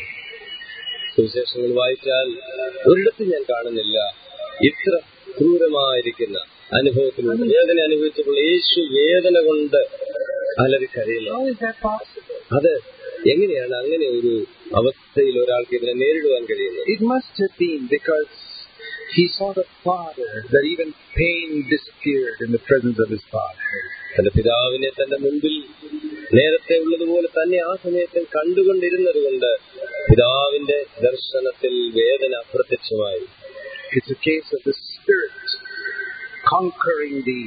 സുവിശേഷങ്ങൾ വായിച്ചാൽ ഒരിടത്തും ഞാൻ കാണുന്നില്ല ഇത്ര ക്രൂരമായിരിക്കുന്ന അനുഭവത്തിലൂടെ വേദന അനുഭവിച്ചപ്പോൾ യേശു വേദന കൊണ്ട് അലറി കരയുന്നു How is that possible? അത് എങ്ങനെയാണ് അങ്ങനെ ഒരു അവസ്ഥയിൽ ഒരാൾക്ക് ഇതിനെ നേരിടുവാൻ കഴിയുന്നത് It must have been because he saw the Father, that even pain disappeared in the presence of his Father. തന്റെ പിതാവിനെ തന്റെ മുൻപിൽ നേരത്തെ ഉള്ളതുപോലെ തന്നെ ആ സമയത്ത് കണ്ടുകൊണ്ടിരുന്നത് കൊണ്ട് പിതാവിന്റെ ദർശനത്തിൽ വേദന അപ്രത്യക്ഷമായി It's a case of the Spirit conquering the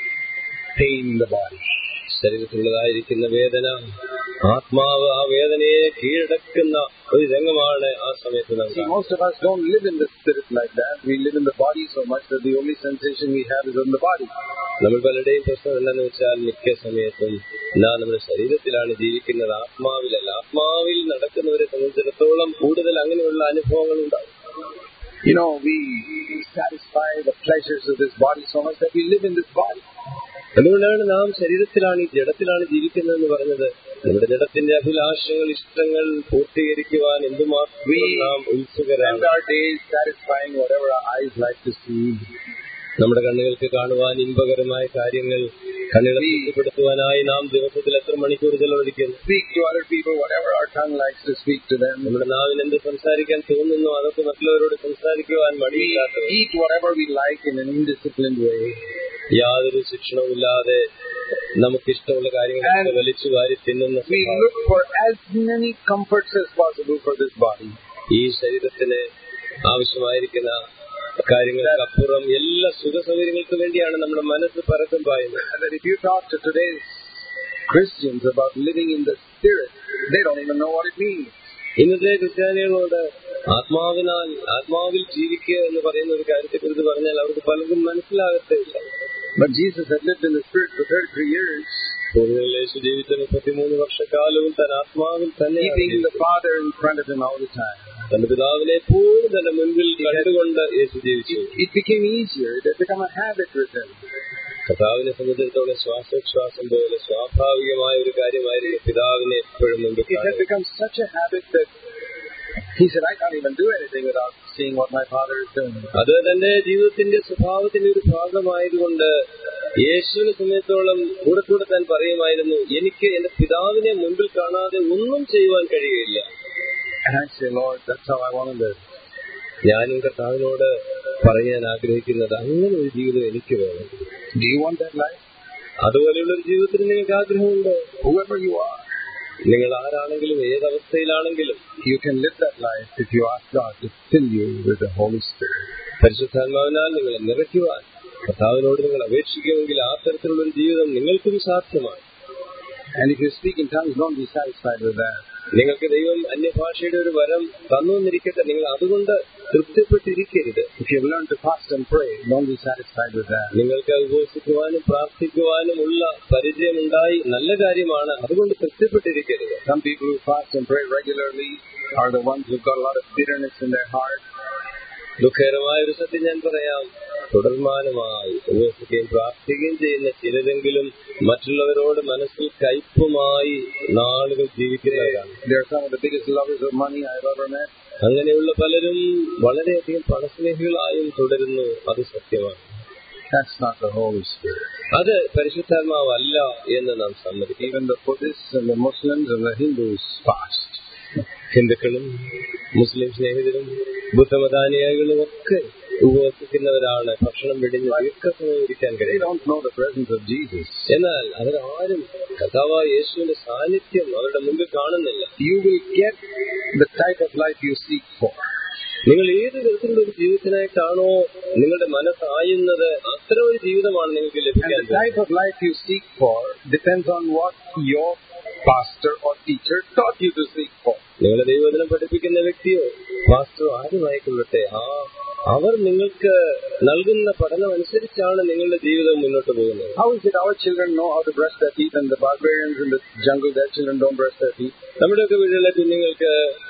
pain in the body. ശരീരത്തിലുള്ളതായിരിക്കുന്ന വേദന ആത്മാവ് ആ വേദനയെ കീഴടക്കുന്ന ഒരു രംഗമാണ് ആ സമയത്ത് നാം See, കാണുന്നത്. most of us don't live in the Spirit like that. We live in the body so much that the only sensation we have is on the body. നമ്മൾ പലരുടെയും പ്രശ്നം എന്താണെന്ന് വെച്ചാൽ മിക്ക സമയത്തും നാം നമ്മുടെ ശരീരത്തിലാണ് ജീവിക്കുന്നത് ആത്മാവിലല്ല ആത്മാവിൽ നടക്കുന്നവരെ സംബന്ധിച്ചിടത്തോളം കൂടുതൽ അങ്ങനെയുള്ള അനുഭവങ്ങൾ ഉണ്ടാവും You know, we satisfy the pleasures of this body so much that we live in this body. അതുകൊണ്ടാണ് നാം ശരീരത്തിലാണ് ഈ ജഡത്തിലാണ് ജീവിക്കുന്നതെന്ന് പറഞ്ഞത് നമ്മുടെ ജഡത്തിന്റെ അഭിലാഷങ്ങൾ ഇഷ്ടങ്ങൾ പൂർത്തീകരിക്കുവാൻ എന്തുമാത്രം നാം Spend ഉത്സുകരാണ് our days satisfying whatever our eyes like to see. നമ്മുടെ കണ്ണുകൾക്ക് കാണുവാൻ ഇമ്പകരമായ കാര്യങ്ങൾ കണ്ണുകളെ തൃപ്തിപ്പെടുത്തുവാനായി നാം ദിവസത്തിൽ എത്ര മണിക്കൂർ ചെലവഴിക്കുന്നു Speak to other people whatever our tongue likes to speak to them. നമ്മുടെ നാവിന് എന്ത് സംസാരിക്കാൻ തോന്നുന്നു അതൊക്കെ മറ്റുള്ളവരോട് സംസാരിക്കുവാൻ We മടിയില്ലാത്തവർ eat whatever we like in an indisciplined way. യാതൊരു ശിക്ഷണവുമില്ലാതെ നമുക്കിഷ്ടമുള്ള കാര്യങ്ങൾ വലിച്ചു വാരി തിന്നുന്ന We സ്വഭാവം. look for as many comforts as possible for this body. ഈ ശരീരത്തിന് ആവശ്യമായിരിക്കുന്ന കാര്യങ്ങൾക്കപ്പുറം എല്ലാ സുഖ സൗകര്യങ്ങൾക്ക് വേണ്ടിയാണ് നമ്മുടെ മനസ്സ് പരക്കം പായുന്നത് And that if you talk to today's Christians about living in the Spirit, they don't even know what it means. ഇന്നത്തെ ക്രിസ്ത്യാനികളോട് ആത്മാവിനാൽ ആത്മാവിൽ ജീവിക്കുക എന്ന് പറയുന്ന ഒരു കാര്യത്തെക്കുറിച്ച് പറഞ്ഞാൽ അവർക്ക് പലർക്കും മനസ്സിലാകത്തില്ല But Jesus had lived in the Spirit for 33 years. ഭൂമിയിൽ യേശു ജീവിച്ച മുപ്പത്തിമൂന്ന് വർഷക്കാലവും തൻ ആത്മാവിൽ തന്നെ keeping the Father in front of him all the time. തന്റെ പിതാവിനെ എപ്പോഴും തന്റെ മുൻപിൽ കണ്ടുകൊണ്ട് യേശു ജീവിച്ചു It became easier. It had become a habit with him. കർത്താവിനെ സംബന്ധിച്ചിടത്തോളം ശ്വാസോച്ഛ്വാസം പോലെ സ്വാഭാവികമായ ഒരു കാര്യമായിരുന്നു പിതാവിനെ എപ്പോഴും മുൻപിൽ It had കാണുക. become such a habit that he said, I can't even do anything without seeing what my Father is doing. അത് തന്റെ ജീവിതത്തിന്റെ സ്വഭാവത്തിന്റെ ഒരു ഭാഗമായതുകൊണ്ട് യേശുവിനെ സമയത്തോളം കൂടെ കൂടെ താൻ പറയുമായിരുന്നു എനിക്ക് എന്റെ പിതാവിനെ മുൻപിൽ കാണാതെ ഒന്നും ചെയ്യുവാൻ കഴിയുകയില്ല And I say, Lord, that's how I want to live. ഞാനും കർത്താവിനോട് പറയാൻ ആഗ്രഹിക്കുന്നത് അങ്ങനെ ഒരു ജീവിതം എനിക്ക് വേണം Do you want that life? അതുപോലെയുള്ള ഒരു ജീവിതത്തിന് നിങ്ങൾക്ക് ആഗ്രഹമുണ്ട് Whoever you are, നിങ്ങൾ ആരാണെങ്കിലും ഏതവസ്ഥയിലാണെങ്കിലും you can live that life if you ask God to fill you with the Holy Spirit. പരിശുദ്ധാത്മാവിനാൽ നിങ്ങളെ നിറയ്ക്കുവാൻ കർത്താവിനോട് നിങ്ങൾ അപേക്ഷിക്കുമെങ്കിൽ ആ തരത്തിലുള്ള ഒരു ജീവിതം നിങ്ങൾക്കും സാധ്യമാണ് And if you speak in tongues, don't be satisfied with that. നിങ്ങൾക്ക് ദൈവം അന്യഭാഷയുടെ ഒരു വരം തന്നു എന്നിരിക്കട്ടെ നിങ്ങൾ അതുകൊണ്ട് തൃപ്തിപ്പെട്ടിരിക്കരുത് If you've learned to fast and pray, don't be satisfied with that. നിങ്ങൾക്ക് ഉപവസിക്കുവാനും പ്രാർത്ഥിക്കുവാനും ഉള്ള പരിചയമുണ്ടായി നല്ല കാര്യമാണ് അതുകൊണ്ട് തൃപ്തിപ്പെട്ടിരിക്കരുത് Some people who fast and pray regularly are the ones who've got a lot of bitterness in their heart. ദുഃഖകരമായ ഒരു സത്യം ഞാൻ പറയാം തുടർമാനമായി ഉപവസിക്കുകയും പ്രാർത്ഥിക്കുകയും ചെയ്യുന്ന ചിലരെങ്കിലും മറ്റുള്ളവരോട് മനസ്സിൽ കയ്പുമായി നാളുകൾ ജീവിക്കുന്നവരാണ് They are some of the biggest lovers of money I've ever met. അങ്ങനെയുള്ള പലരും വളരെയധികം പണസ്നേഹികളായും തുടരുന്നു അത് സത്യമാണ് That's not the Holy Spirit. അത് പരിശുദ്ധാത്മാവല്ല എന്ന് നാം സമ്മതിക്കും Even the Buddhists and the Muslims and the Hindus fast. ഹിന്ദുക്കളും മുസ്ലിം സ്നേഹിതരും ബുദ്ധമതാനുയായികളും ഒക്കെ ഉപവസിക്കുന്നവരാണ് ഭക്ഷണം വെടിഞ്ഞ് ദീർഘസമയം ഇരിക്കാൻ They കഴിയും don't know the presence of Jesus. എന്നാൽ അവരാരും കഥാവായ യേശുവിന്റെ സാന്നിധ്യം അവരുടെ മുമ്പിൽ കാണുന്നില്ല You will get the type of life you seek for. നിങ്ങൾ ഏത് തരത്തിലുള്ള ഒരു ജീവിതത്തിനായിട്ടാണോ നിങ്ങളുടെ മനസ്സായുന്നത് അത്തരം ഒരു ജീവിതമാണ് നിങ്ങൾക്ക് And ലഭിക്കാൻ the type of life you seek for depends on what your pastor or teacher taught you to seek for. നിങ്ങളെ ദൈവദിനം പഠിപ്പിക്കുന്ന വ്യക്തിയോ പാസ്റ്ററോ ആരുമായിക്കൊള്ളട്ടെ ആ അവർ നിങ്ങൾക്ക് നൽകുന്ന പഠനം അനുസരിച്ചാണ് നിങ്ങളുടെ ജീവിതം മുന്നോട്ട് പോകുന്നത് How is it our children know how to brush their teeth and the barbarians in the jungle, their children don't brush their teeth? നമ്മുടെയൊക്കെ വീടുകളിലെ കുഞ്ഞുങ്ങൾക്ക്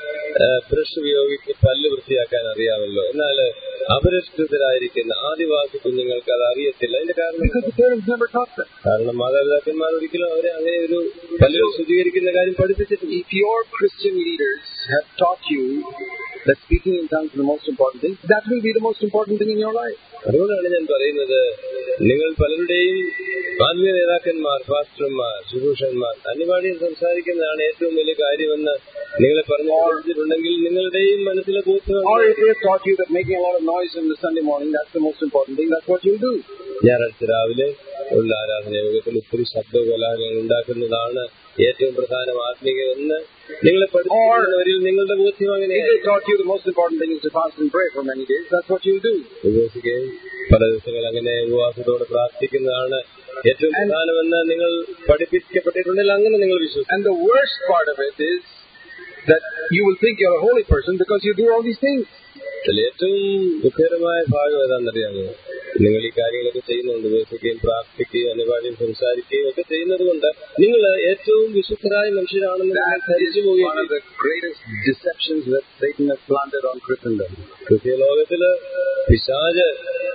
ബ്രഷ് ഉപയോഗിച്ച് പല്ല് വൃത്തിയാക്കാൻ അറിയാമല്ലോ എന്നാൽ അപരിഷ്കൃതരായിരിക്കുന്ന ആദിവാസി കുഞ്ഞുങ്ങൾക്ക് അത് അറിയത്തില്ല അതിന്റെ കാരണം Because the parents never taught them. കാരണം മാതാപിതാക്കന്മാർ ഒരിക്കലും അവരെ അങ്ങനെ ഒരു പല്ല് ശുചീകരിക്കുന്ന കാര്യം പഠിപ്പിച്ചിട്ടില്ല If your Christian leaders have taught you that speaking in tongues is the most important thing, that will be the most important thing in your life. അതുകൊണ്ടാണ് ഞാൻ പറയുന്നത് നിങ്ങൾ പലരുടെയും ആത്മീയ നേതാക്കന്മാർ പാസ്റ്റർമാർ ശുശ്രൂഷന്മാർ അനിവാര്യം സംസാരിക്കുന്നതാണ് ഏറ്റവും വലിയ കാര്യമെന്ന് നിങ്ങളെ പറഞ്ഞു പഠിപ്പിച്ചിട്ടുണ്ടെങ്കിൽ നിങ്ങളുടെയും മനസ്സിലെ ബോധ്യം Or if they have taught you that making a lot of noise on the Sunday morning, that's the most important thing, that's what you'll do. ഞായറാഴ്ച രാവിലെ ഉള്ള ആരാധന യോഗത്തിൽ ഒത്തിരി ശബ്ദ കോലാഹലങ്ങൾ ഉണ്ടാക്കുന്നതാണ് ഏറ്റവും പ്രധാനം ആത്മീയമെന്ന് നിങ്ങളെ പഠിപ്പിക്കുന്നവരിൽ നിങ്ങളുടെ ബോധ്യം If അങ്ങനെയാണ് they taught you the most important thing is to fast and pray for many days, that's what you'll do. ഉപവസിക്കുകയും പല ദിവസങ്ങൾ അങ്ങനെ ഉപവാസത്തോടെ പ്രാർത്ഥിക്കുന്നതാണ് ഏറ്റവും പ്രധാനമെന്ന് നിങ്ങൾ പഠിപ്പിക്കപ്പെട്ടിട്ടുണ്ടെങ്കിൽ അങ്ങനെ നിങ്ങൾ വിശ്വസിക്കും And the worst part of it is that you will think you're a holy person because you do all these things. ഇതിൽ ഏറ്റവും ദുഃഖകരമായ ഭാഗം ഏതാണെന്നറിയാമോ നിങ്ങൾ ഈ കാര്യങ്ങളൊക്കെ ചെയ്യുന്നുണ്ട് ഉപവസിക്കുകയും പ്രാർത്ഥിക്കുകയും അനിവാര്യം സംസാരിക്കുകയും ഒക്കെ ചെയ്യുന്നത് കൊണ്ട് നിങ്ങൾ ഏറ്റവും വിശുദ്ധരായ മനുഷ്യരാണെന്ന് നിങ്ങൾ That ധരിച്ചു is one പോവുകയും of the greatest deceptions that Satan has planted on Christendom. ക്രിസ്ത്യലോകത്തില് പിശാജ്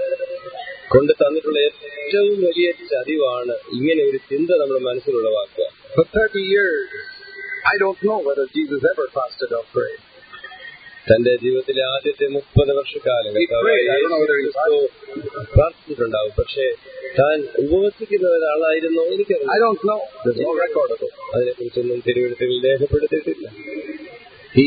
കൊണ്ട് തന്നിട്ടുള്ള ഏറ്റവും വലിയ ചതിവാണ് ഇങ്ങനെ ഒരു ചിന്ത നമ്മുടെ മനസ്സിൽ ഉളവാക്കുക For 30 years, I don't know whether Jesus ever fasted or prayed. തന്റെ ജീവിതത്തിലെ ആദ്യത്തെ മുപ്പത് വർഷക്കാലം He prayed. I don't know whether he ക്രിസ്തു പ്രാർത്ഥിച്ചിട്ടുണ്ടാവും പക്ഷേ താൻ ഉപവസിക്കുന്ന ഒരാളായിരുന്നോ I എനിക്കറിയാം don't know. There's no record of it. അതിനെക്കുറിച്ചൊന്നും തിരുവഴുത്തുകൾ രേഖപ്പെടുത്തിയിട്ടില്ല He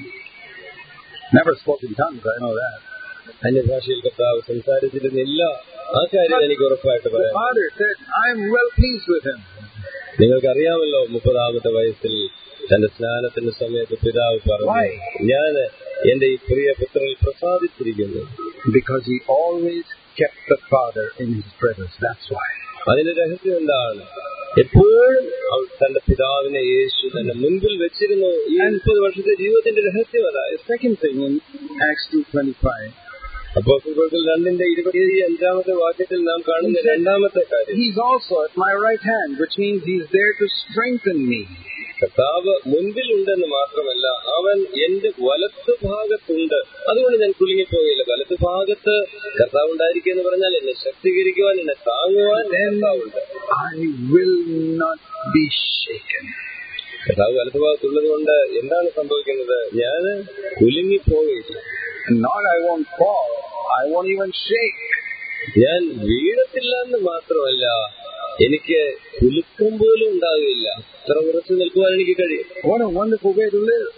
never spoke in tongues, I know that. അന്യഭാഷയിൽ കർത്താവ് സംസാരിച്ചിരുന്നില്ല ആ കാര്യം എനിക്ക് ഉറപ്പായിട്ട് The പറയാം father said, I am well pleased with him. നിങ്ങൾക്കറിയാമല്ലോ മുപ്പതാമത്തെ വയസ്സിൽ തന്റെ സ്നാനത്തിന്റെ സമയത്ത് പിതാവ് പറഞ്ഞു Why? ഞാൻ എന്റെ ഈ പ്രിയ പുത്രനിൽ പ്രസാദിച്ചിരിക്കുന്നു Because he always kept the father in his presence. That's why. അതിന്റെ രഹസ്യം എന്താണ് എപ്പോഴും അവൾ തന്റെ പിതാവിനെ യേശു തന്റെ മുൻപിൽ വെച്ചിരുന്നു ഈ മുപ്പത് വർഷത്തെ ജീവിതത്തിന്റെ രഹസ്യം The അതായത് second thing in Acts 2.25, അപ്പോ രണ്ടിന്റെ ഇരുപത്തി അഞ്ചാമത്തെ വാക്യത്തിൽ നാം കാണുന്ന രണ്ടാമത്തെ കാര്യം He's also at my right hand, which means He's there to strengthen me. കർത്താവ് മുൻപിലുണ്ടെന്ന് മാത്രമല്ല അവൻ എന്റെ വലത്ത് ഭാഗത്തുണ്ട് അതുകൊണ്ട് ഞാൻ കുലുങ്ങിപ്പോയില്ല വലത്ത് ഭാഗത്ത് കർത്താവ് ഉണ്ടായിരിക്കുക എന്ന് പറഞ്ഞാൽ എന്നെ ശക്തീകരിക്കുവാൻ എന്നെ താങ്ങുവാൻ കർത്താവുണ്ട് I will not be shaken. കർത്താവ് വലത്ത് ഭാഗത്തുള്ളത് കൊണ്ട് എന്താണ് സംഭവിക്കുന്നത് ഞാൻ കുലുങ്ങിപ്പോയില്ല Not I won't fall, I won't even shake. ഞാൻ വീഴത്തില്ല എന്ന് മാത്രമല്ല എനിക്ക് കുലുക്കം പോലും ഉണ്ടാകില്ല അത്ര ഉറച്ചു നിൽക്കുവാൻ എനിക്ക് കഴിയും What a wonderful way to live.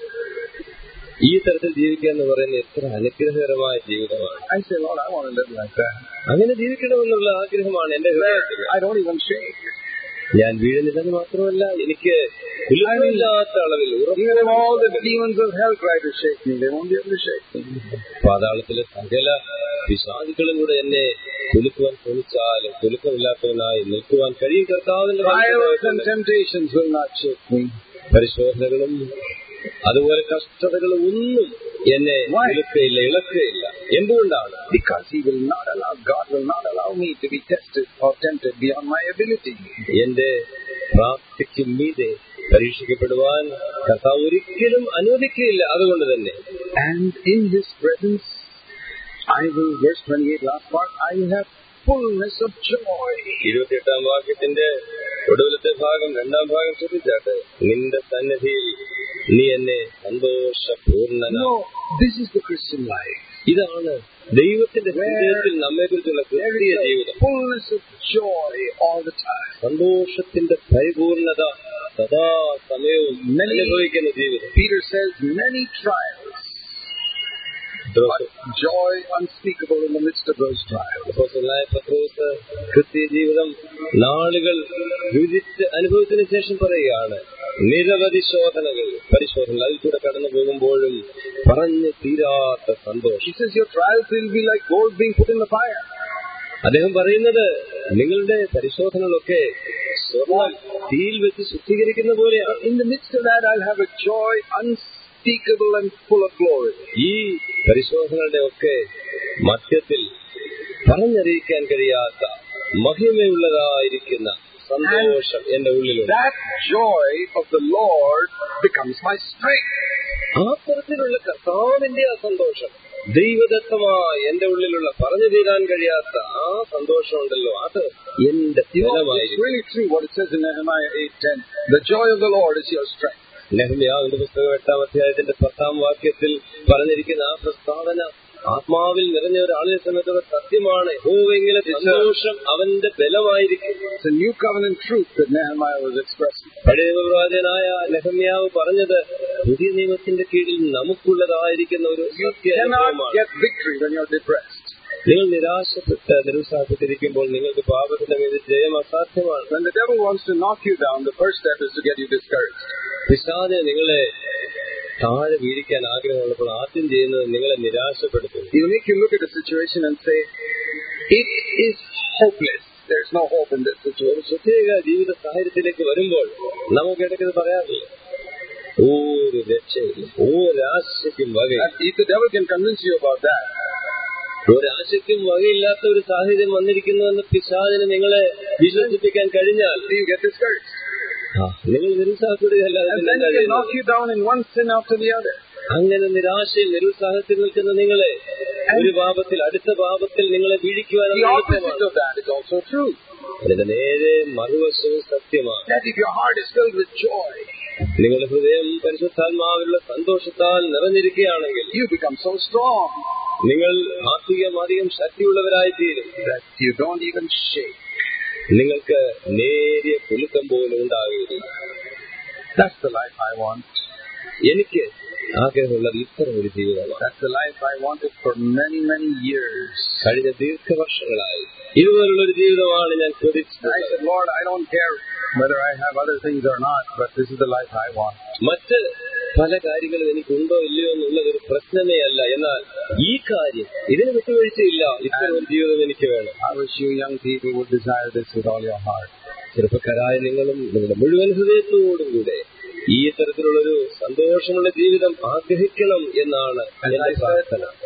ഈ തരത്തിൽ ജീവിക്കുക എന്ന് പറയുന്നത് എത്ര അനുഗ്രഹകരമായ ജീവിതമാണ് I say, Lord, I want to live like that. അങ്ങനെ ജീവിക്കണമെന്നുള്ള ആഗ്രഹമാണ് എന്റെ ഹൃദയത്തിൽ I don't even shake. ഞാൻ വീഴുന്നില്ലെന്ന് മാത്രമല്ല എനിക്ക് കുലുക്കമില്ലാത്ത അളവിൽ ഉറപ്പ് Even if all the demons of hell try to shake me, they won't be able to shake me. പാതാളത്തിലെ സകല വിശ്വാസികളും കൂടെ എന്നെ കുലുക്കുവാൻ ശ്രമിച്ചാലും കുലുക്കമില്ലാത്തവനായി നിൽക്കുവാൻ കഴിയും കർത്താവിന്റെ Trials and വചനത്തിൽ. temptations will not shake me. പരിശോധനകളും അതുപോലെ കഷ്ടതകളും ഒന്നും എന്നെ Why? കുലുക്കയില്ല ഇളക്കയില്ല എന്തുകൊണ്ടാണ് Because He will not allow, God will not allow me to be tested or tempted beyond my ability. എന്റെ പ്രാപ്തിക്ക് മീതെ പരീക്ഷിക്കപ്പെടുവാൻ കർത്താവ് ഒരിക്കലും അനുവദിക്കുകയില്ല അതുകൊണ്ട് തന്നെ And in His presence, I will, verse 28, last part, I will have fullness of joy. ഇരുപത്തിയെട്ടാം വാക്യത്തിന്റെ ഒടുവിലത്തെ ഭാഗം രണ്ടാം ഭാഗം ശ്രദ്ധിച്ചാട്ടെ നിന്റെ സന്നിധിയിൽ നീ എന്നെ സന്തോഷപൂർണ്ണന No, this is the Christian life. ഇതാണ് ദൈവത്തിന്റെ ഹൃദയത്തിൽ നമ്മെ കുറിച്ചുള്ള There ക്രിസ്തീയ is ജീവിതം a fullness of joy all the time. സന്തോഷത്തിന്റെ പരിപൂർണത സദാ സമയവും അനുഭവിക്കുന്ന ജീവിതം Peter says, many trials, but joy unspeakable in the midst of those trials. അപ്പോസ്തലനായ പത്രോസ് ക്രിസ്തീയ ജീവിതം നാളുകൾ രുചിച്ച് അനുഭവത്തിന് ശേഷം പറയുകയാണ് നിരവധി ശോധനകൾ പരിശോധനകൾ അതിൽ കൂടെ കടന്നു പോകുമ്പോഴും പറഞ്ഞു തീരാത്ത സന്തോഷം He says, your trials will be like gold being put in the fire. അദ്ദേഹം പറയുന്നത് നിങ്ങളുടെ പരിശോധനകളൊക്കെ സ്വർണം തീയിൽ വെച്ച് ശുദ്ധീകരിക്കുന്ന പോലെയാണ് In the midst of that, I'll have a joy unspeakable and full of glory. ഈ പരിശോധനകളുടെ ഒക്കെ മധ്യത്തിൽ പറഞ്ഞറിയിക്കാൻ കഴിയാത്ത മഹിമയുള്ളതായിരിക്കുന്ന സന്തോഷം എന്റെ ഉള്ളിലുണ്ട് That joy of the Lord becomes my strength. ആ തരത്തിലുള്ള കർത്താവിന്റെ ആ സന്തോഷം ദൈവദത്തമായി എന്റെ ഉള്ളിലുള്ള പറഞ്ഞു തീരാൻ കഴിയാത്ത ആ സന്തോഷമുണ്ടല്ലോ അത് എന്റെ You know, it's ഫലമായിരിക്കും really true what it says in Nehemiah 8.10. The joy of the Lord is your strength. നെഹമ്യാവിന്റെ പുസ്തകം എട്ടാം അധ്യായത്തിന്റെ പത്താം വാക്യത്തിൽ പറഞ്ഞിരിക്കുന്ന ആ പ്രസ്താവന ആത്മാവിൽ നിറഞ്ഞ ഒരാളിനെ സംബന്ധിച്ചുള്ള സത്യമാണ് യഹോവയെങ്കിലെ സന്തോഷം അവന്റെ ബലമായിരിക്കും It's a new covenant truth that Nehemiah was expressing. പഴയ പ്രവാചകനായ നെഹമ്യാവ് പറഞ്ഞത് പുതിയ നിയമത്തിന്റെ കീഴിൽ നമുക്കുള്ളതായിരിക്കുന്ന ഒരു You സത്യ cannot അനുഭവമാണ് get victory when you're depressed. നിങ്ങൾ നിരാശപ്പെട്ട് നിരുത്സാഹപ്പെട്ടിരിക്കുമ്പോൾ നിങ്ങൾക്ക് പാപത്തിന്റെ മേൽ ജയം അസാധ്യമാണ് When the devil wants to knock you down, the first step is to get you discouraged. പിശാച് നിങ്ങളെ താഴെ വീഴിക്കാൻ ആഗ്രഹമുള്ളപ്പോൾ ആദ്യം ചെയ്യുന്നത് നിങ്ങളെ നിരാശപ്പെടുത്തുന്നു He'll make you look at a situation and say, it is hopeless. There's no hope in this situation. ഒരു പ്രത്യേക ജീവിത സാഹചര്യത്തിലേക്ക് വരുമ്പോൾ നമുക്ക് ഇടയ്ക്കത് പറയാറില്ല ഒരു രക്ഷയില്ല ഒരാശയ്ക്കും വകയില്ല And if the devil can convince you about that, ഒരാശയ്ക്കും വകയില്ലാത്ത ഒരു സാഹചര്യം വന്നിരിക്കുന്നുവെന്ന് പിശാചിന് നിങ്ങളെ വിശ്വസിപ്പിക്കാൻ കഴിഞ്ഞാൽ you get discouraged. ആ, നിങ്ങൾ നിരുത്സാഹപ്പെടുകയല്ലാതെ And പിന്നെ then he can കഴിയുന്നു. knock you down in one sin after the other. അങ്ങനെ നിരാശയിൽ നിരുത്സാഹത്തിൽ നിൽക്കുന്ന നിങ്ങളെ ഒരു പാപത്തിൽ അടുത്ത പാപത്തിൽ നിങ്ങളെ വീഴിക്കുവാൻ The opposite of that is also true. അതിന്റെ നേരെ മറുവശവും സത്യമാണ് That if your heart is filled with joy, നിങ്ങളുടെ ഹൃദയം പരിശുദ്ധാത്മാവിലുള്ള സന്തോഷത്താൽ നിറഞ്ഞിരിക്കുകയാണെങ്കിൽ you become so strong നിങ്ങൾ ആത്മീയം അധികം ശക്തിയുള്ളവരായി തീരും that you don't even shake. നിങ്ങൾക്ക് നേരിയ കുലുക്കം പോലും ഉണ്ടാകുകയില്ല That's the life I want. എനിക്ക് ആഗ്രഹമുള്ളത് ഇത്തരം ഒരു ജീവിതമാണ് That's the life I wanted for many, many years. കഴിഞ്ഞ ദീർഘവർഷങ്ങളായി ഇതുപോലുള്ള ഒരു ജീവിതമാണ് ഞാൻ I കൊതിച്ചത് said, Lord, I don't care whether I have other things or not, but this is the life I want. മറ്റ് പല കാര്യങ്ങളും എനിക്കുണ്ടോ ഇല്ലയോ എന്നുള്ളത് ഒരു പ്രശ്നമേ അല്ല എന്നാൽ ഈ കാര്യം ഇതിന് വിട്ടുവീഴ്ചയില്ല ഇത്തരം ഒരു ജീവിതം എനിക്ക് വേണം I wish you young people would desire this with all your heart. ചെറുപ്പക്കാരായ നിങ്ങളും നിങ്ങളുടെ മുഴുവൻ ഹൃദയത്തോടും കൂടെ ഈ തരത്തിലുള്ളൊരു സന്തോഷമുള്ള ജീവിതം ആഗ്രഹിക്കണം എന്നാണ് As എന്റെ I പ്രാർത്ഥന said,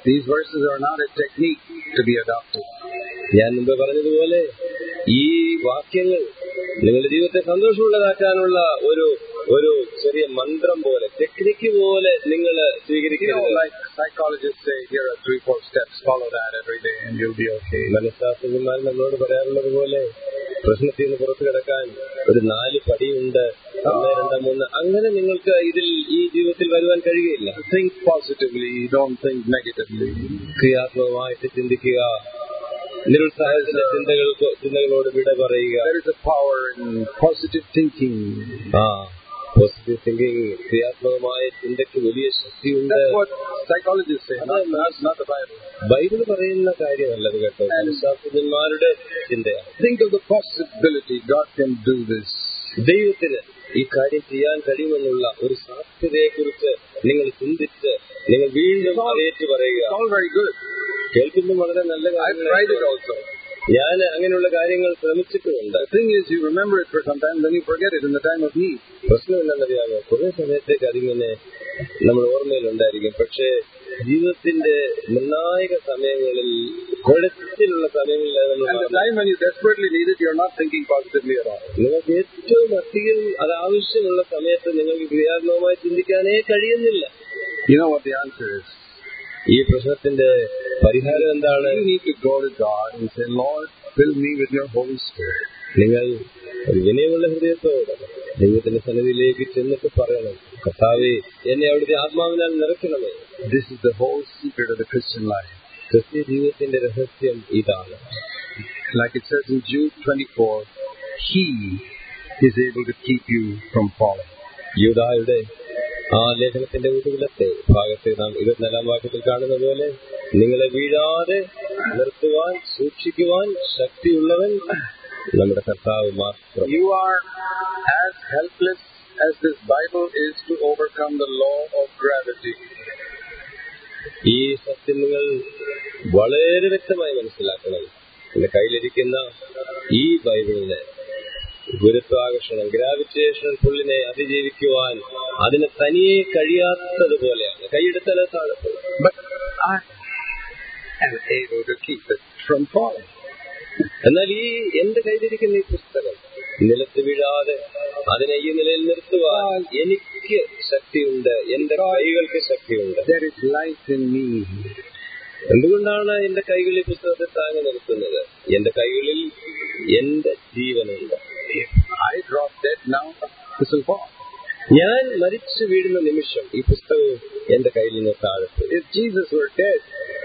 These verses are not a technique to be adopted. ഞാൻ മുമ്പ് പറഞ്ഞതുപോലെ ഈ വാക്യങ്ങൾ നിങ്ങളുടെ ജീവിതത്തെ സന്തോഷമുള്ളതാക്കാനുള്ള ഒരു ഒരു ചെറിയ മന്ത്രം പോലെ ടെക്നിക്ക് പോലെ നിങ്ങൾ You know, സ്വീകരിക്കുന്നത് like psychologists say, here are three, four steps, follow that every day and you'll be okay. മനഃശാസ്ത്രജ്ഞന്മാർ നമ്മളോട് പറയാറുള്ളത് പോലെ പ്രശ്നത്തിൽ നിന്ന് പുറത്തു കിടക്കാൻ ഒരു നാല് പടിയുണ്ട് ഒന്ന് രണ്ട് മൂന്ന് അങ്ങനെ നിങ്ങൾക്ക് ഇതിൽ ഈ ജീവിതത്തിൽ വരുവാൻ കഴിയുകയില്ല Think positively, don't think negatively. ക്രിയാത്മകമായിട്ട് ചിന്തിക്കുക നിരുത്സാഹത്തിന്റെ ചിന്തകൾക്ക് ചിന്തകളോട് വിട പറയുക There is a power in positive thinking. ആ പോസിറ്റീവ് തിങ്കിങ് ക്രിയാത്മകമായ ചിന്തയ്ക്ക് വലിയ ശക്തിയുണ്ട് That's what psychologists say, not, not, not the Bible. Bible പറയുന്ന കാര്യമല്ലത് കേട്ടോ മനഃശാസ്ത്രജ്ഞന്മാരുടെ ചിന്തയാണ് Think of the possibility God can do this. ദൈവത്തിന് ഈ കാര്യം ചെയ്യാൻ കഴിയുമെന്നുള്ള ഒരു സാധ്യതയെ കുറിച്ച് നിങ്ങൾ ചിന്തിച്ച് നിങ്ങൾ വീണ്ടും അറിയിച്ചു പറയുക It's all very good. കേൾക്കുമ്പോൾ വളരെ നല്ല I've tried it കാര്യങ്ങളാണ് also. ഞാൻ അങ്ങനെയുള്ള കാര്യങ്ങൾ ശ്രമിച്ചിട്ടുമുണ്ട് The thing is, you remember it for some time, then you forget it in the time of need. പ്രശ്നം എന്താണെന്നറിയാമോ കുറെ സമയത്തേക്ക് അതിങ്ങനെ നമ്മൾ ഓർമ്മയിലുണ്ടായിരിക്കും പക്ഷേ ജീവിതത്തിന്റെ നിർണായക സമയങ്ങളിൽ കുഴച്ചിലുള്ള സമയങ്ങളിൽ അത് നമ്മൾ And the മറന്നു. time when you desperately need it, you're not thinking positively at all. നിങ്ങൾക്ക് ഏറ്റവും അധികം അത് ആവശ്യമുള്ള സമയത്ത് നിങ്ങൾക്ക് ക്രിയാത്മകമായി ചിന്തിക്കാനേ കഴിയുന്നില്ല You know what the answer is? ഈ പ്രശ്നത്തിന്റെ പരിഹാരം എന്താണ് You need to go to God and say, Lord, fill me with your Holy Spirit. നിങ്ങൾ ഒരു വിനയമുള്ള ഹൃദയത്തോടെ ദൈവത്തിന്റെ സന്നിധിയിലേക്ക് ചെന്നിട്ട് പറയണം കർത്താവെ എന്നെ അവിടുത്തെ ആത്മാവിനാൽ നിറയ്ക്കണമേ This is the whole secret of the Christian life. ക്രിസ്ത്യ ജീവിതത്തിന്റെ രഹസ്യം ഇതാണ് Like it says in Jude 24, He is able to keep you from falling. യൂദായുടെ ആ ലേഖനത്തിന്റെ ഒടുവിലത്തെ ഭാഗത്ത് നാം ഇരുപത്തിനാലാം വാക്യത്തിൽ കാണുന്ന പോലെ നിങ്ങളെ വീഴാതെ നിർത്തുവാൻ സൂക്ഷിക്കുവാൻ ശക്തിയുള്ളവൻ നമ്മുടെ കർത്താവ് മാത്രം You are as helpless as this Bible is to overcome the law of gravity. ഈ സത്യം നിങ്ങൾ വളരെ വ്യക്തമായി മനസ്സിലാക്കണം എന്റെ കയ്യിലിരിക്കുന്ന ഈ ബൈബിളിനെ ഗുരുത്വാകർഷണം ഗ്രാവിറ്റേഷൻ പുള്ളിനെ അതിജീവിക്കുവാൻ അതിന് തനിയെ കഴിയാത്തതുപോലെയാണ് കൈയെടുത്താൽ അത് താഴെ പോകും But I am able to keep it from falling. എന്നാൽ ഈ എന്റെ കയ്യിലിരിക്കുന്ന ഈ പുസ്തകം നിലത്ത് വീഴാതെ അതിനെ ഈ നിലയിൽ നിർത്തുവാൻ എനിക്ക് ശക്തിയുണ്ട് എന്റെ കൈകൾക്ക് ശക്തിയുണ്ട് There is life in me. എന്തുകൊണ്ടാണ് എന്റെ കൈകളിൽ ഈ പുസ്തകത്തെ താങ്ങി നിർത്തുന്നത് എന്റെ കൈകളിൽ എന്റെ ജീവനുണ്ട് If I drop dead now, this will fall. ഞാൻ മരിച്ചു വീഴുന്ന നിമിഷം ഈ പുസ്തകവും എന്റെ കയ്യിൽ നിന്ന് താഴെ പോകും. If Jesus were dead,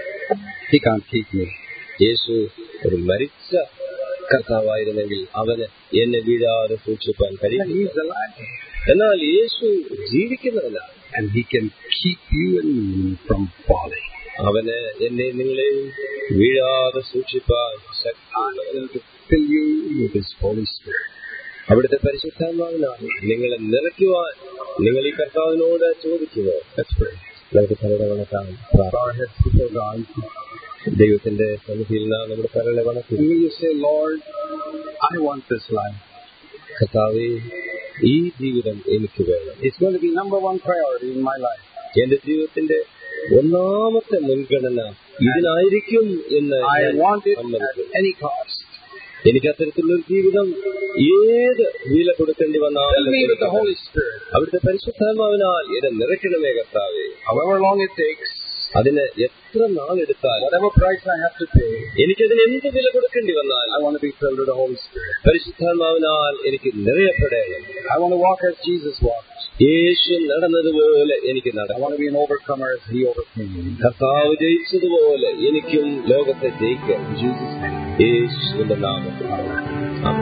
he can't keep me. യേശു ഒരു മരിച്ച കർത്താവായിരുന്നെങ്കിൽ അവന് എന്നെ വീഴാതെ സൂക്ഷിപ്പാൻ And കഴിയും he's alive. എന്നാൽ യേശു ജീവിക്കുന്നവനാണ് And he can keep you and me from falling. അവന് എന്നെ നിങ്ങളെയും വീഴാതെ സൂക്ഷിപ്പാൻ I'm ശക്തിയുള്ളവൻ able to fill you with his Holy Spirit. അവിടുത്തെ പരിശുദ്ധാത്മാവിനാണ് നിങ്ങളെ നിറയ്ക്കുവാൻ നിങ്ങൾ ഈ കർത്താവിനോട് ചോദിക്കുക Let's pray. നമുക്ക് തലയുടെ വണക്കാം Bow our heads before God. ദൈവത്തിന്റെ സന്നിധിയിൽ നാം നമ്മുടെ തലയുടെ വണക്കി And you say, Lord, I want this life. കർത്താവേ ഈ ജീവിതം എനിക്ക് വേണം It's going to be number one priority in my life. എന്റെ ജീവിതത്തിന്റെ ഒന്നാമത്തെ മുൻഗണന ഇതിനായിരിക്കും എന്ന് I ഞാൻ want it at സമ്മതിക്കുന്നു. any cost. എനിക്ക് അത്തരത്തിലുള്ള ഒരു ജീവിതം ഏത് വില കൊടുക്കേണ്ടി Fill വന്നാലും me with the Holy Spirit. അവിടുത്തെ പരിശുദ്ധാത്മാവിനാൽ എന്നെ നിറയ്ക്കണമേ കർത്താവേ However long it takes, അതിന് എത്ര നാളെടുത്താൽ whatever price I have to pay, എനിക്കതിന് എന്ത് വില കൊടുക്കേണ്ടി വന്നാൽ I want to be filled with the Holy Spirit. പരിശുദ്ധാത്മാവിനാൽ എനിക്ക് നിറയപ്പെടണം I want to walk as Jesus walked. യേശു നടന്നതുപോലെ എനിക്ക് I നടക്കണം want to be an overcomer as he overcame. കർത്താവ് ജയിച്ചതുപോലെ എനിക്കും ലോകത്തെ ജയിക്കണം In Jesus' name. യേശുവിന്റെ നാമത്തിൽ Amen. ആമേൻ